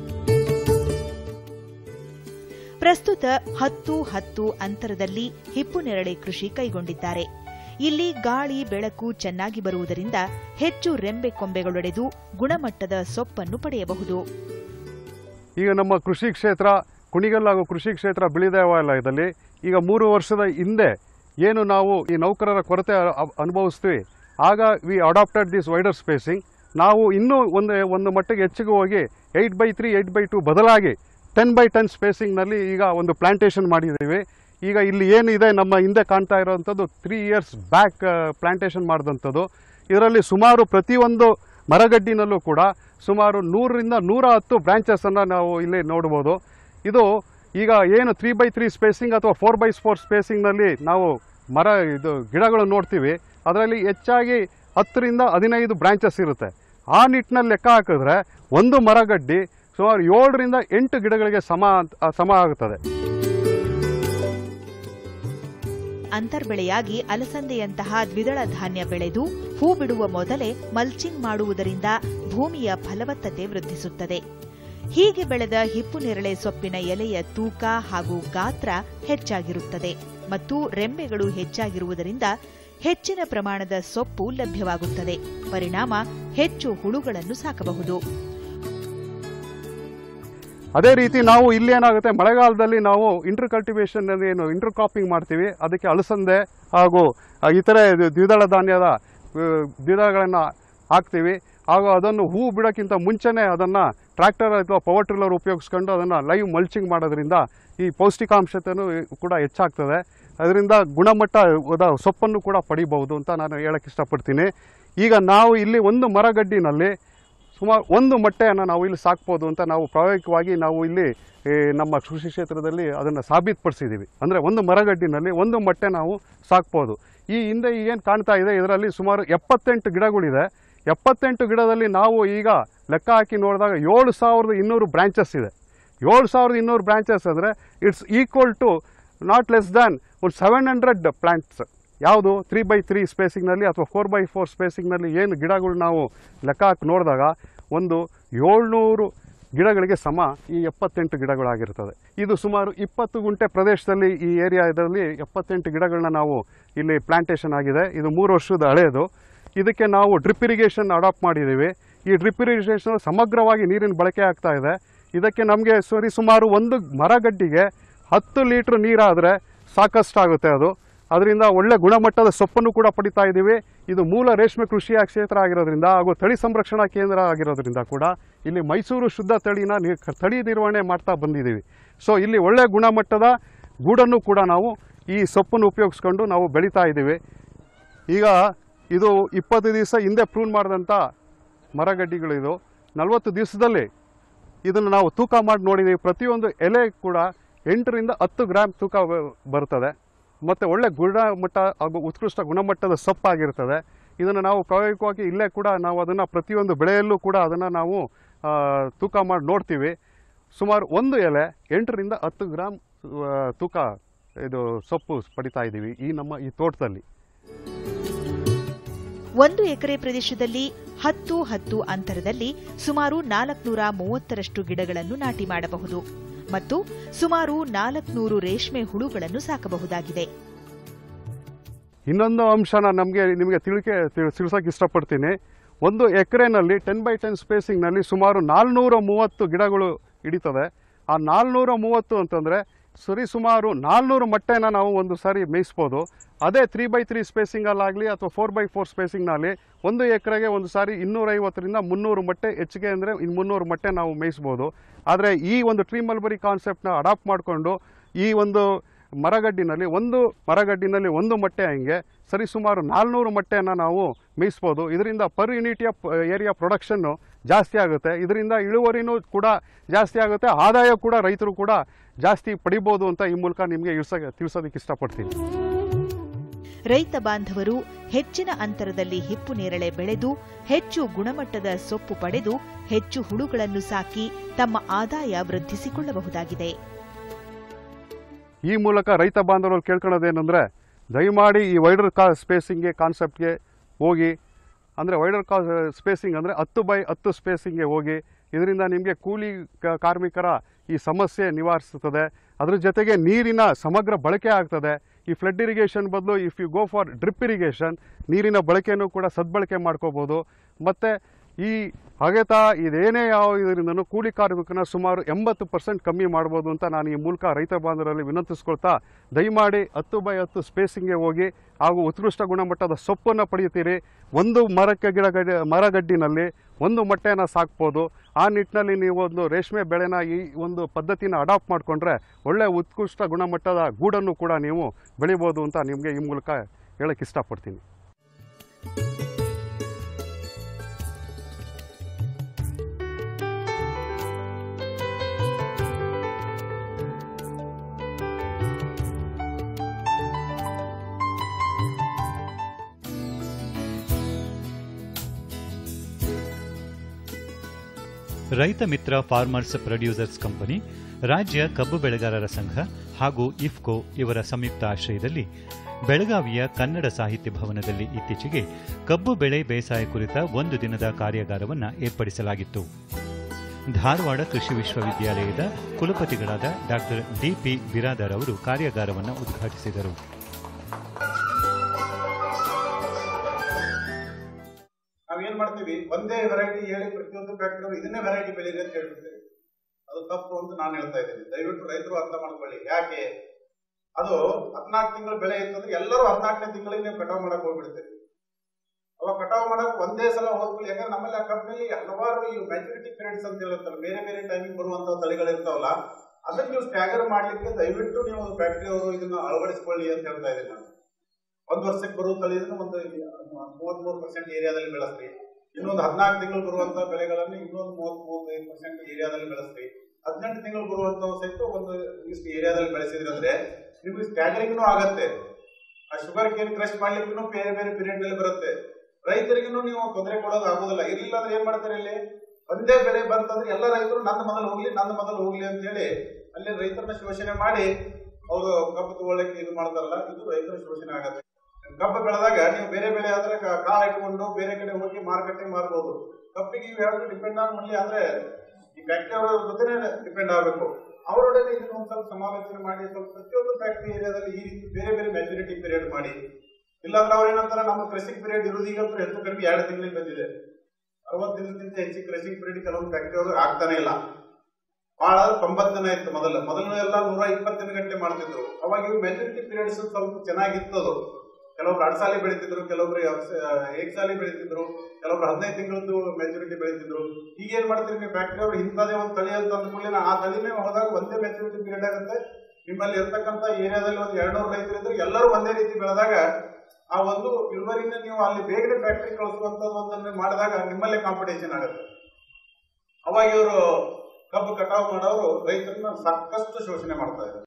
ಪ್ರಸ್ತುತ ಹತ್ತು ಹತ್ತು ಅಂತರದಲ್ಲಿ ಹಿಪ್ಪು ನೆರಳೆ ಕೃಷಿ ಕೈಗೊಂಡಿದ್ದಾರೆ ಇಲ್ಲಿ ಗಾಳಿ ಬೆಳಕು ಚೆನ್ನಾಗಿ ಬರುವುದರಿಂದ ಹೆಚ್ಚು ರೆಂಬೆ ಕೊಂಬೆಗಳೊಡೆದು ಗುಣಮಟ್ಟದ ಸೊಪ್ಪನ್ನು ಪಡೆಯಬಹುದು ಈಗ ನಮ್ಮ ಕೃಷಿ ಕ್ಷೇತ್ರ ಕುಣಿಗಲ್ ಹಾಗೂ ಕೃಷಿ ಕ್ಷೇತ್ರ ಬಿಳಿ ದೇವಾಲಯದಲ್ಲಿ ಈಗ ಮೂರು ವರ್ಷದ ಹಿಂದೆ ಏನು ನಾವು ಈ ನೌಕರರ ಕೊರತೆ ಅ- ಅನುಭವಿಸ್ತೀವಿ ಆಗ we adapted this wider spacing ನಾವು ಇನ್ನೂ ಒಂದು ಒಂದು ಮಟ್ಟಿಗೆ ಹೆಚ್ಚಿಗೆ ಹೋಗಿ eight by three eight by two ಬದಲಾಗಿ ಟೆನ್ ಬೈ ಟೆನ್ ಸ್ಪೇಸಿಂಗ್ನಲ್ಲಿ ಈಗ ಒಂದು ಪ್ಲಾಂಟೇಷನ್ ಮಾಡಿದ್ದೀವಿ ಈಗ ಇಲ್ಲಿ ಏನಿದೆ ನಮ್ಮ ಹಿಂದೆ ಕಾಣ್ತಾ ಇರೋವಂಥದ್ದು ತ್ರೀ ಇಯರ್ಸ್ ಬ್ಯಾಕ್ ಪ್ಲಾಂಟೇಷನ್ ಮಾಡಿದಂಥದ್ದು ಇದರಲ್ಲಿ ಸುಮಾರು ಪ್ರತಿಯೊಂದು ಮರಗಡ್ಡಿನಲ್ಲೂ ಕೂಡ ಸುಮಾರು ನೂರರಿಂದ ನೂರ ಹತ್ತು ಬ್ರಾಂಚಸನ್ನು ನಾವು ಇಲ್ಲಿ ನೋಡ್ಬೋದು ಇದು ಈಗ ಏನು ತ್ರೀ ಬೈ ತ್ರೀ ಸ್ಪೇಸಿಂಗ್ ಅಥವಾ ಫೋರ್ ಬೈ ಫೋರ್ ಸ್ಪೇಸಿಂಗ್ನಲ್ಲಿ ನಾವು ಮರ ಇದು ಗಿಡಗಳು ನೋಡ್ತೀವಿ ಅದರಲ್ಲಿ ಹೆಚ್ಚಾಗಿ ಹತ್ತರಿಂದ ಹದಿನೈದು ಬ್ರಾಂಚಸ್ ಇರುತ್ತೆ ಆ ನಿಟ್ಟಿನಲ್ಲಿ ಲೆಕ್ಕ ಹಾಕಿದ್ರೆ ಒಂದು ಮರಗಡ್ಡಿ ಸುಮಾರು ಏಳರಿಂದ ಎಂಟು ಗಿಡಗಳಿಗೆ ಸಮ ಅಂತ- ಸಮ ಆಗುತ್ತದೆ ಅಂತರ್ಬೆಳೆಯಾಗಿ ಅಲಸಂದೆಯಂತಹ ದ್ವಿದಳ ಧಾನ್ಯ ಬೆಳೆದು ಹೂ ಬಿಡುವ ಮೊದಲೇ ಮಲ್ಚಿಂಗ್ ಮಾಡುವುದರಿಂದ ಭೂಮಿಯ ಫಲವತ್ತತೆ ವೃದ್ಧಿಸುತ್ತದೆ ಹೀಗೆ ಬೆಳೆದ ಹಿಪ್ಪು ನೇರಳೆ ಸೊಪ್ಪಿನ ಎಲೆಯ ತೂಕ ಹಾಗೂ ಗಾತ್ರ ಹೆಚ್ಚಾಗಿರುತ್ತದೆ ಮತ್ತು ರೆಂಬೆಗಳು ಹೆಚ್ಚಾಗಿರುವುದರಿಂದ ಹೆಚ್ಚಿನ ಪ್ರಮಾಣದ ಸೊಪ್ಪು ಲಭ್ಯವಾಗುತ್ತದೆ ಪರಿಣಾಮ ಹೆಚ್ಚು ಹುಳುಗಳನ್ನು ಸಾಕಬಹುದು ಅದೇ ರೀತಿ ನಾವು ಇಲ್ಲಿ ಏನಾಗುತ್ತೆ ಮಳೆಗಾಲದಲ್ಲಿ ನಾವು ಇಂಟರ್ ಕಲ್ಟಿವೇಶನ್ ಏನು ಇಂಟರ್ ಕ್ರಾಪಿಂಗ್ ಮಾಡ್ತೀವಿ ಅದಕ್ಕೆ ಅಲಸಂದೆ ಹಾಗೂ ಆ, ಇತರೆ ಇದು ದ್ವಿದಳ ಧಾನ್ಯದ ಆ, ದ್ವಿದಳಗಳನ್ನು ಹಾಕ್ತೀವಿ ಹಾಗೂ ಅದನ್ನು ಹೂ ಬಿಡೋಕ್ಕಿಂತ ಮುಂಚೆನೇ ಅದನ್ನು ಟ್ರ್ಯಾಕ್ಟರ್ ಅಥವಾ ಪವರ್ ಟ್ರಿಲ್ಲರ್ ಉಪಯೋಗಿಸ್ಕೊಂಡು ಅದನ್ನು ಲೈವ್ ಮಲ್ಚಿಂಗ್ ಮಾಡೋದ್ರಿಂದ ಈ ಪೌಷ್ಟಿಕಾಂಶತೆಯೂ ಕೂಡ ಹೆಚ್ಚಾಗ್ತದೆ ಅದರಿಂದ ಗುಣಮಟ್ಟದ ಸೊಪ್ಪನ್ನು ಕೂಡ ಪಡಿಬಹುದು ಅಂತ ನಾನು ಹೇಳಕ್ಕೆ ಇಷ್ಟಪಡ್ತೀನಿ ಈಗ ನಾವು ಇಲ್ಲಿ ಒಂದು ಮರಗಡ್ಡಿನಲ್ಲಿ ಸುಮಾರು ಒಂದು ಮೊಟ್ಟೆಯನ್ನು ನಾವು ಇಲ್ಲಿ ಸಾಕ್ಬೋದು ಅಂತ ನಾವು ಪ್ರಾಯೋಗಿಕವಾಗಿ ನಾವು ಇಲ್ಲಿ ಈ ನಮ್ಮ ಕೃಷಿ ಕ್ಷೇತ್ರದಲ್ಲಿ ಅದನ್ನು ಸಾಬೀತುಪಡಿಸಿದ್ದೀವಿ ಅಂದರೆ ಒಂದು ಮರಗಡ್ಡಿನಲ್ಲಿ ಒಂದು ಮೊಟ್ಟೆ ನಾವು ಸಾಕ್ಬೋದು ಈ ಹಿಂದೆ ಏನು ಕಾಣ್ತಾ ಇದೆ ಇದರಲ್ಲಿ ಸುಮಾರು ಎಪ್ಪತ್ತೆಂಟು ಗಿಡಗಳಿದೆ ಎಪ್ಪತ್ತೆಂಟು ಗಿಡದಲ್ಲಿ ನಾವು ಈಗ ಲೆಕ್ಕ ಹಾಕಿ ನೋಡಿದಾಗ ಏಳು ಸಾವಿರದ ಇನ್ನೂರು ಬ್ರ್ಯಾಂಚಸ್ ಇದೆ ಏಳು ಸಾವಿರದ ಇನ್ನೂರು ಬ್ರ್ಯಾಂಚಸ್ ಅಂದರೆ it's equal to not less than ಒಂದು ಸೆವೆನ್ ಹಂಡ್ರೆಡ್ ಪ್ಲ್ಯಾಂಟ್ಸ್ ಯಾವುದು ತ್ರೀ ಬೈ ತ್ರೀ ಸ್ಪೇಸಿಂಗ್ನಲ್ಲಿ ಅಥವಾ ಫೋರ್ ಬೈ ಫೋರ್ ಸ್ಪೇಸಿಂಗ್ನಲ್ಲಿ ಏನು ಗಿಡಗಳು ನಾವು ಲೆಕ್ಕ ಹಾಕಿ ನೋಡಿದಾಗ ಒಂದು ಏಳ್ನೂರು ಗಿಡಗಳಿಗೆ ಸಮ ಈ ಎಪ್ಪತ್ತೆಂಟು ಗಿಡಗಳಾಗಿರ್ತದೆ ಇದು ಸುಮಾರು ಇಪ್ಪತ್ತು ಗುಂಟೆ ಪ್ರದೇಶದಲ್ಲಿ ಈ ಏರಿಯಾದಲ್ಲಿ ಎಪ್ಪತ್ತೆಂಟು ಗಿಡಗಳನ್ನ ನಾವು ಇಲ್ಲಿ ಪ್ಲಾಂಟೇಶನ್ ಆಗಿದೆ ಇದು ಮೂರು ವರ್ಷದ ಹಳೆಯದು ಇದಕ್ಕೆ ನಾವು ಡ್ರಿಪ್ ಇರಿಗೇಷನ್ ಅಡಾಪ್ಟ್ ಮಾಡಿದ್ದೀವಿ ಈ ಡ್ರಿಪ್ ಇರಿಗೇಷನ್ ಸಮಗ್ರವಾಗಿ ನೀರಿನ ಬಳಕೆ ಆಗ್ತಾ ಇದೆ ಇದಕ್ಕೆ ನಮಗೆ ಸರಿ ಸುಮಾರು ಒಂದು ಮರಗಡ್ಡಿಗೆ ಹತ್ತು ಲೀಟ್ರ್ ನೀರಾದರೆ ಸಾಕಷ್ಟಾಗುತ್ತೆ ಅದು ಅದರಿಂದ ಒಳ್ಳೆ ಗುಣಮಟ್ಟದ ಸೊಪ್ಪನ್ನು ಕೂಡ ಪಡಿತಾ ಇದ್ದೀವಿ ಇದು ಮೂಲ ರೇಷ್ಮೆ ಕೃಷಿಯ ಕ್ಷೇತ್ರ ಆಗಿರೋದ್ರಿಂದ ಹಾಗೂ ತಳಿ ಸಂರಕ್ಷಣಾ ಕೇಂದ್ರ ಆಗಿರೋದ್ರಿಂದ ಕೂಡ ಇಲ್ಲಿ ಮೈಸೂರು ಶುದ್ಧ ತಳಿನ ನಿ- ತಳಿ ನಿರ್ವಹಣೆ ಮಾಡ್ತಾ ಬಂದಿದ್ದೀವಿ ಸೊ ಇಲ್ಲಿ ಒಳ್ಳೆ ಗುಣಮಟ್ಟದ ಗೂಡನ್ನು ಕೂಡ ನಾವು ಈ ಸೊಪ್ಪನ್ನು ಉಪಯೋಗಿಸ್ಕೊಂಡು ನಾವು ಬೆಳೀತಾ ಇದ್ದೀವಿ ಈಗ ಇದು ಇಪ್ಪತ್ತು ದಿವಸ ಹಿಂದೆ ಪ್ರೂನ್ ಮಾಡಿದಂಥ ಮರಗಡ್ಡಿಗಳಿದು ನಲವತ್ತು ದಿವಸದಲ್ಲಿ ಇದನ್ನು ನಾವು ತೂಕ ಮಾಡಿ ನೋಡಿದ್ದೀವಿ ಪ್ರತಿಯೊಂದು ಎಲೆ ಕೂಡ ಎಂಟರಿಂದ ಹತ್ತು ಗ್ರಾಮ್ ತೂಕ ಬ- ಬರ್ತದೆ ಮತ್ತು ಒಳ್ಳೆ ಗುಣಮಟ್ಟ ಹಾಗೂ ಉತ್ಕೃಷ್ಟ ಗುಣಮಟ್ಟದ ಸೊಪ್ಪಾಗಿರ್ತದೆ ಇದನ್ನು ನಾವು ಪ್ರಾಯೋಗಿಕವಾಗಿ ಇಲ್ಲೇ ಕೂಡ ನಾವು ಅದನ್ನು ಪ್ರತಿಯೊಂದು ಬೆಳೆಯಲ್ಲೂ ಕೂಡ ಅದನ್ನು ನಾವು ಆ, ತೂಕ ಮಾಡಿ ನೋಡ್ತೀವಿ ಸುಮಾರು ಒಂದು ಎಲೆ ಎಂಟರಿಂದ ಹತ್ತು ಗ್ರಾಮ್ ಆ, ತೂಕ ಇದು ಸೊಪ್ಪು ಪಡಿತಾ ಇದ್ದೀವಿ ಈ ನಮ್ಮ ಈ ತೋಟದಲ್ಲಿ ಒಂದು ಎಕರೆ ಪ್ರದೇಶದಲ್ಲಿ ಹತ್ತು ಹತ್ತು ಅಂತರದಲ್ಲಿ ಸುಮಾರು ನಾಲ್ಕುನೂರ ಮೂವತ್ತರಷ್ಟು ಗಿಡಗಳನ್ನು ನಾಟಿ ಮಾಡಬಹುದು ಮತ್ತು ಸುಮಾರು ನಾಲ್ಕುನೂರು ರೇಷ್ಮೆ ಹುಳುಗಳನ್ನು ಸಾಕಬಹುದಾಗಿದೆ ಇನ್ನೊಂದು ಅಂಶನ ನಮಗೆ ನಿಮಗೆ ತಿಳಿಕೆ ತಿಳಿಸೋಕೆ ಇಷ್ಟಪಡ್ತೀನಿ ಒಂದು ಎಕರೆನಲ್ಲಿ ಟೆನ್ ಬೈ ಟೆನ್ ಸ್ಪೇಸಿಂಗ್ನಲ್ಲಿ ಸುಮಾರು ನಾಲ್ನೂರ ಮೂವತ್ತು ಗಿಡಗಳು ಹಿಡಿತದೆ ಆ ನಾಲ್ನೂರ ಮೂವತ್ತು ಅಂತಂದರೆ ಸರಿ ಸುಮಾರು ನಾಲ್ನೂರು ಮೊಟ್ಟೆನ ನಾವು ಒಂದು ಸಾರಿ ಮೇಯಿಸ್ಬೋದು ಅದೇ ತ್ರೀ ಬೈ ತ್ರೀ ಸ್ಪೇಸಿಂಗಲ್ಲಾಗಲಿ ಅಥವಾ ಫೋರ್ ಬೈ ಫೋರ್ ಸ್ಪೇಸಿಂಗ್ನಲ್ಲಿ ಒಂದು ಎಕರೆಗೆ ಒಂದು ಸಾರಿ ಇನ್ನೂರೈವತ್ತರಿಂದ ಮುನ್ನೂರು ಮೊಟ್ಟೆ ಹೆಚ್ಚಿಗೆ ಅಂದರೆ ಇನ್ನು ಮುನ್ನೂರು ಮೊಟ್ಟೆ ನಾವು ಮೇಯಿಸ್ಬೋದು ಆದರೆ ಈ ಒಂದು ಟ್ರೀ ಮಲ್ಬರಿ ಕಾನ್ಸೆಪ್ಟ್ನ ಅಡಾಪ್ಟ್ ಮಾಡಿಕೊಂಡು ಈ ಒಂದು ಮರಗಡ್ಡಿನಲ್ಲಿ ಒಂದು ಮರಗಡ್ಡಿನಲ್ಲಿ ಒಂದು ಮೊಟ್ಟೆ ಹಂಗೆ ಸರಿಸುಮಾರು ನಾಲ್ನೂರು ಮೊಟ್ಟೆಯನ್ನು ನಾವು ಮೇಯಿಸ್ಬೋದು ಇದರಿಂದ ಪರ್ ಯೂನಿಟಿಯ ಏರಿಯಾ ಪ್ರೊಡಕ್ಷನ್ನು ಜಾಸ್ತಿ ಆಗುತ್ತೆ ಇದರಿಂದ ಇಳುವರಿನೂ ಕೂಡ ಜಾಸ್ತಿ ಆಗುತ್ತೆ ಆದಾಯ ಕೂಡ ರೈತರು ಕೂಡ ಜಾಸ್ತಿ ಪಡಿಬೋದು ಅಂತ ಈ ಮೂಲಕ ನಿಮಗೆ ಇಳ್ಸ ತಿಳಿಸೋದಕ್ಕೆ ಇಷ್ಟಪಡ್ತೀನಿ ರೈತ ಬಾಂಧವರು ಹೆಚ್ಚಿನ ಅಂತರದಲ್ಲಿ ಹಿಪ್ಪು ನೇರಳೆ ಬೆಳೆದು ಹೆಚ್ಚು ಗುಣಮಟ್ಟದ ಸೊಪ್ಪು ಪಡೆದು ಹೆಚ್ಚು ಹುಳುಗಳನ್ನು ಸಾಕಿ ತಮ್ಮ ಆದಾಯ ವೃದ್ಧಿಸಿಕೊಳ್ಳಬಹುದಾಗಿದೆ ಈ ಮೂಲಕ ರೈತ ಬಾಂಧವರು ಕೇಳ್ಕೊಳ್ಳೋದೇನೆಂದರೆ ದಯಮಾಡಿ ಈ ವೈಡರ್ ಕಾ ಸ್ಪೇಸಿಂಗ್ಗೆ ಕಾನ್ಸೆಪ್ಟ್ಗೆ ಹೋಗಿ ಅಂದರೆ ವೈಡರ್ ಕಾ ಸ್ಪೇಸಿಂಗ್ ಅಂದರೆ ಹತ್ತು ಬೈ ಹತ್ತು ಸ್ಪೇಸಿಂಗ್ಗೆ ಹೋಗಿ ಇದರಿಂದ ನಿಮಗೆ ಕೂಲಿ ಕ- ಕಾರ್ಮಿಕರ ಈ ಸಮಸ್ಯೆ ನಿವಾರಿಸುತ್ತದೆ ಅದ್ರ ಜೊತೆಗೆ ನೀರಿನ ಸಮಗ್ರ ಬಳಕೆ ಆಗ್ತದೆ ಈ ಫ್ಲಡ್ ಇರಿಗೇಷನ್ ಬದಲು if you go for drip irrigation ನೀರಿನ ಬಳಕೆನೂ ಕೂಡ ಸದ್ಬಳಕೆ ಮಾಡ್ಕೋಬೋದು ಮತ್ತು ಈ ಅಗೆತ ಇದೇನೇ ಯಾವ ಇದರಿಂದನೂ ಕೂಲಿ ಕಾರ್ಮಿಕನ ಸುಮಾರು ಎಂಬತ್ತು ಪರ್ಸೆಂಟ್ ಕಮ್ಮಿ ಮಾಡ್ಬೋದು ಅಂತ ನಾನು ಈ ಮೂಲಕ ರೈತ ಬಾಂಧವರಲ್ಲಿ ವಿನಂತಿಸ್ಕೊಳ್ತಾ ದಯಮಾಡಿ ಹತ್ತು ಬೈ ಹತ್ತು ಸ್ಪೇಸಿಂಗ್ಗೆ ಹೋಗಿ ಹಾಗೂ ಉತ್ಕೃಷ್ಟ ಗುಣಮಟ್ಟದ ಸೊಪ್ಪನ್ನು ಪಡೆಯುತ್ತೀರಿ ಒಂದು ಮರಕ್ಕೆ ಗಿಡ ಮರಗಡ್ಡಿನಲ್ಲಿ ಒಂದು ಮೊಟ್ಟೆನ ಸಾಕ್ಬೋದು ಆ ನಿಟ್ಟಿನಲ್ಲಿ ನೀವು ಒಂದು ರೇಷ್ಮೆ ಬೆಳೆನ ಈ ಒಂದು ಪದ್ಧತಿನ ಅಡಾಪ್ಟ್ ಮಾಡಿಕೊಂಡ್ರೆ ಒಳ್ಳೆಯ ಉತ್ಕೃಷ್ಟ ಗುಣಮಟ್ಟದ ಗೂಡನ್ನು ಕೂಡ ನೀವು ಬೆಳಿಬೋದು ಅಂತ ನಿಮಗೆ ಈ ಮೂಲಕ ಹೇಳಕ್ಕೆ ಇಷ್ಟಪಡ್ತೀನಿ ರೈತ ಮಿತ್ರ ಫಾರ್ಮರ್ಸ್ ಪ್ರೊಡ್ಯೂಸರ್ಸ್ ಕಂಪನಿ ರಾಜ್ಯ ಕಬ್ಬು ಬೆಳೆಗಾರರ ಸಂಘ ಹಾಗೂ ಇಫ್ಕೋ ಇವರ ಸಂಯುಕ್ತ ಆಶ್ರಯದಲ್ಲಿ ಬೆಳಗಾವಿಯ ಕನ್ನಡ ಸಾಹಿತ್ಯ ಭವನದಲ್ಲಿ ಇತ್ತೀಚೆಗೆ ಕಬ್ಬು ಬೆಳೆ ಬೇಸಾಯ ಕುರಿತ ಒಂದು ದಿನದ ಕಾರ್ಯಾಗಾರವನ್ನು ಏರ್ಪಡಿಸಲಾಗಿತ್ತು ಧಾರವಾಡ ಕೃಷಿ ವಿಶ್ವವಿದ್ಯಾಲಯದ ಕುಲಪತಿಗಳಾದ ಡಾಕ್ಟರ್ ಡಿಪಿ ಬಿರಾದರ್ ಅವರು ಕಾರ್ಯಾಗಾರವನ್ನು ಉದ್ಘಾಟಿಸಿದರು ನಾವೇನ್ ಮಾಡ್ತೀವಿ ಒಂದೇ ವೆರೈಟಿ ಹೇಳಿ ಪ್ರತಿಯೊಂದು ಫ್ಯಾಕ್ಟರಿ ಇದನ್ನೇ ವೆರೈಟಿ ಬೆಳೀರಿ ಅಂತ ಹೇಳ್ಬಿಡ್ತೀವಿ ಅದು ತಪ್ಪು ಅಂತ ನಾನು ಹೇಳ್ತಾ ಇದ್ದೀನಿ ದಯವಿಟ್ಟು ರೈತರು ಅರ್ಥ ಮಾಡ್ಕೊಳ್ಳಿ ಯಾಕೆ ಅದು ಹದಿನಾಲ್ಕು ತಿಂಗಳು ಬೆಳೆ ಇತ್ತಂದ್ರೆ ಎಲ್ಲರೂ ಹದಿನಾಲ್ಕನೇ ತಿಂಗಳಿಗೆ ನೀವು ಕಟಾವ್ ಮಾಡಕ್ ಹೋಗ್ಬಿಡ್ತೀರಿ ಅವಾಗ ಕಟಾವ್ ಮಾಡಕ್ ಒಂದೇ ಸಲ ಹೋಗ್ಬಿಡಿ ಯಾಕಂದ್ರೆ ನಮ್ಮಲ್ಲಿ ಆ ಕಬ್ಬಿನಲ್ಲಿ ಹಲವಾರು ಈ ಮೆಚುರಿಟಿ ಪೀರಿಯಡ್ಸ್ ಅಂತ ಇರುತ್ತಲ್ಲ ಬೇರೆ ಬೇರೆ ಟೈಮಿಂಗ್ ಬರುವಂತ ತಳಿಗಳು ಇರ್ತಾವಲ್ಲ ಅದನ್ನ ನೀವು ಸ್ಟ್ಯಾಗರ್ ಮಾಡ್ಲಿಕ್ಕೆ ದಯವಿಟ್ಟು ನೀವು ಫ್ಯಾಕ್ಟರಿ ಅವರು ಇದನ್ನ ಅಳವಡಿಸಿಕೊಳ್ಳಿ ಅಂತ ಹೇಳ್ತಾ ಇದ್ದೀನಿ ನಾನು ಒಂದ್ ವರ್ಷಕ್ಕೆ ಬರೋ ತಳಿ ಒಂದು ಮೂವತ್ಮೂರು ಪರ್ಸೆಂಟ್ ಏರಿಯಾದಲ್ಲಿ ಬೆಳೆಸ್ರಿ ಇನ್ನೊಂದು ಹದಿನಾಲ್ಕು ತಿಂಗಳು ಬರುವಂತ ಬೆಳೆಗಳನ್ನು ಇನ್ನೊಂದು ಮೂವತ್ತ್ ಮೂವತ್ತೈದು ಪರ್ಸೆಂಟ್ ಏರಿಯಾದಲ್ಲಿ ಬೆಳೆಸ್ರಿ ಹದಿನೆಂಟು ತಿಂಗಳು ಬರುವಂತ ಸಹಿತ ಒಂದು ಇಷ್ಟು ಏರಿಯಾದಲ್ಲಿ ಬೆಳೆಸಿದ್ರಂದ್ರೆ ನಿಮ್ಗೆ ಸ್ಟ್ಯಾಗರಿಂಗ್ನು ಆಗತ್ತೆ ಆ ಶುಗರ್ ಕೇನ್ ಕ್ರಶ್ ಮಾಡ್ಲಿಕ್ಕೂ ಬೇರೆ ಬೇರೆ ಪೀರಿಯಡ್ ಅಲ್ಲಿ ಬರುತ್ತೆ ರೈತರಿಗೂ ನೀವು ತೊಂದರೆ ಕೊಡೋದು ಆಗುದಿಲ್ಲ ಇರ್ಲಿಲ್ಲ ಅಂದ್ರೆ ಏನ್ ಮಾಡ್ತಾರೆ ಇಲ್ಲಿ ಒಂದೇ ಬೆಳೆ ಬಂತಂದ್ರೆ ಎಲ್ಲ ರೈತರು ನನ್ನ ಮೊದಲು ಹೋಗ್ಲಿ ನನ್ನ ಮೊದಲು ಹೋಗ್ಲಿ ಅಂತ ಹೇಳಿ ಅಲ್ಲಿ ರೈತರನ್ನ ಶೋಷಣೆ ಮಾಡಿ ಅವರು ಕಬ್ಬು ತಗೊಳ್ಳಕ್ಕೆ ಇದು ಮಾಡ್ತಾರಲ್ಲ ಇದು ರೈತರ ಶೋಷಣೆ ಆಗತ್ತೆ ಕಬ್ಬು ಬೆಳೆದಾಗ ನೀವು ಬೇರೆ ಬೆಳೆ ಆದ್ರೆ ಕಾ- ಕಾಳ ಇಟ್ಕೊಂಡು ಬೇರೆ ಕಡೆ ಹೋಗಿ ಮಾರುಕಟ್ಟೆ ಮಾರ್ಬೋದು ಕಬ್ಬಿಗೆ ಇವು ಎರಡು ಡಿಪೆಂಡ್ ಆನ್ ಮಾಡಲಿ ಅಂದ್ರೆ ಈ ಫ್ಯಾಕ್ಟ್ರಿ ಅವರ ಜೊತೆನೆ ಡಿಪೆಂಡ್ ಆಗಬೇಕು ಅವರೊಡನೆ ಇದನ್ನ ಒಂದ್ ಸ್ವಲ್ಪ ಸಮಾಲೋಚನೆ ಮಾಡಿ ಸ್ವಲ್ಪ ಪ್ರತಿಯೊಂದು ಫ್ಯಾಕ್ಟ್ರಿ ಏರಿಯಾದಲ್ಲಿ ಈ ರೀತಿ ಬೇರೆ ಬೇರೆ ಮೆಚುರಿಟಿ ಪೀರಿಯಡ್ ಮಾಡಿ ಇಲ್ಲಾಂದ್ರೆ ಅವ್ರು ಏನಂತಾರೆ ನಮ್ಮ ಕ್ರಸಿಂಗ್ ಪೀರಿಯಡ್ ಇರೋದು ಈಗ ಅಂತೂ ಹೆಚ್ಚು ಕಡಿಮೆ ಎರಡು ತಿಂಗಳಿಗೆ ಬಂದಿದೆ ಅರವತ್ತು ದಿನಕ್ಕಿಂತ ಹೆಚ್ಚಿಗೆ ಕ್ರಸಿಂಗ್ ಪೀರಿಯಡ್ ಕೆಲವೊಂದು ಫ್ಯಾಕ್ಟ್ರಿ ಅವರು ಆಗ್ತಾನೆ ಇಲ್ಲ ಬಹಳ ತೊಂಬತ್ತು ದಿನ ಇತ್ತು ಮೊದಲು ಮೊದಲು ಎಲ್ಲ ನೂರ ಇಪ್ಪತ್ತು ದಿನ ಗಂಟೆ ಮಾಡ್ತಿದ್ರು ಅವಾಗ ಇವು ಮೆಚುರಿಟಿ ಪೀರಿಯಡ್ಸ್ ಸ್ವಲ್ಪ ಚೆನ್ನಾಗಿತ್ತು ಅದು ಕೆಲವೊಬ್ರು ಎರಡು ಸಾಲಿ ಬೆಳಿತಿದ್ರು ಕೆಲವೊಬ್ರು ಏಕ್ ಸಾಲಿ ಬೆಳಿತಿದ್ರು ಕೆಲವೊಬ್ರು ಹದಿನೈದು ತಿಂಗಳದ್ದು ಮೆಚುರಿಟಿ ಬೆಳಿತಿದ್ರು ಈಗ ಏನ್ ಮಾಡ್ತೀರಿ ನೀವು ಫ್ಯಾಕ್ಟ್ರಿ ಅವ್ರು ಇಂಥದೇ ಒಂದು ತಳಿ ಅಂತ ಅಂದ್ಕೊಳ್ಳಿ ಆ ತಳಿನೇ ಹೋದಾಗ ಒಂದೇ ಮೆಚುರಿಟಿ ಪೀರಿಯಡ್ ಆಗುತ್ತೆ ನಿಮ್ಮಲ್ಲಿ ಇರ್ತಕ್ಕಂಥ ಏರಿಯಾದಲ್ಲಿ ಒಂದು ಎರಡ್ನೂರು ರೈತರು ಇದ್ರೆ ಎಲ್ಲರೂ ಒಂದೇ ರೀತಿ ಬೆಳೆದಾಗ ಆ ಒಂದು ಇಳುವರಿನ ನೀವು ಅಲ್ಲಿ ಬೇಗನೆ ಫ್ಯಾಕ್ಟ್ರಿ ಕಳಿಸುವಂತದ್ದು ಒಂದನ್ನು ಮಾಡಿದಾಗ ನಿಮ್ಮಲ್ಲೇ ಕಾಂಪಿಟೇಷನ್ ಆಗುತ್ತೆ ಅವಾಗ ಇವರು ಕಬ್ಬು ಕಟಾವು ಮಾಡೋರು ರೈತರನ್ನ ಸಾಕಷ್ಟು ಶೋಷಣೆ ಮಾಡ್ತಾ ಇದ್ದಾರೆ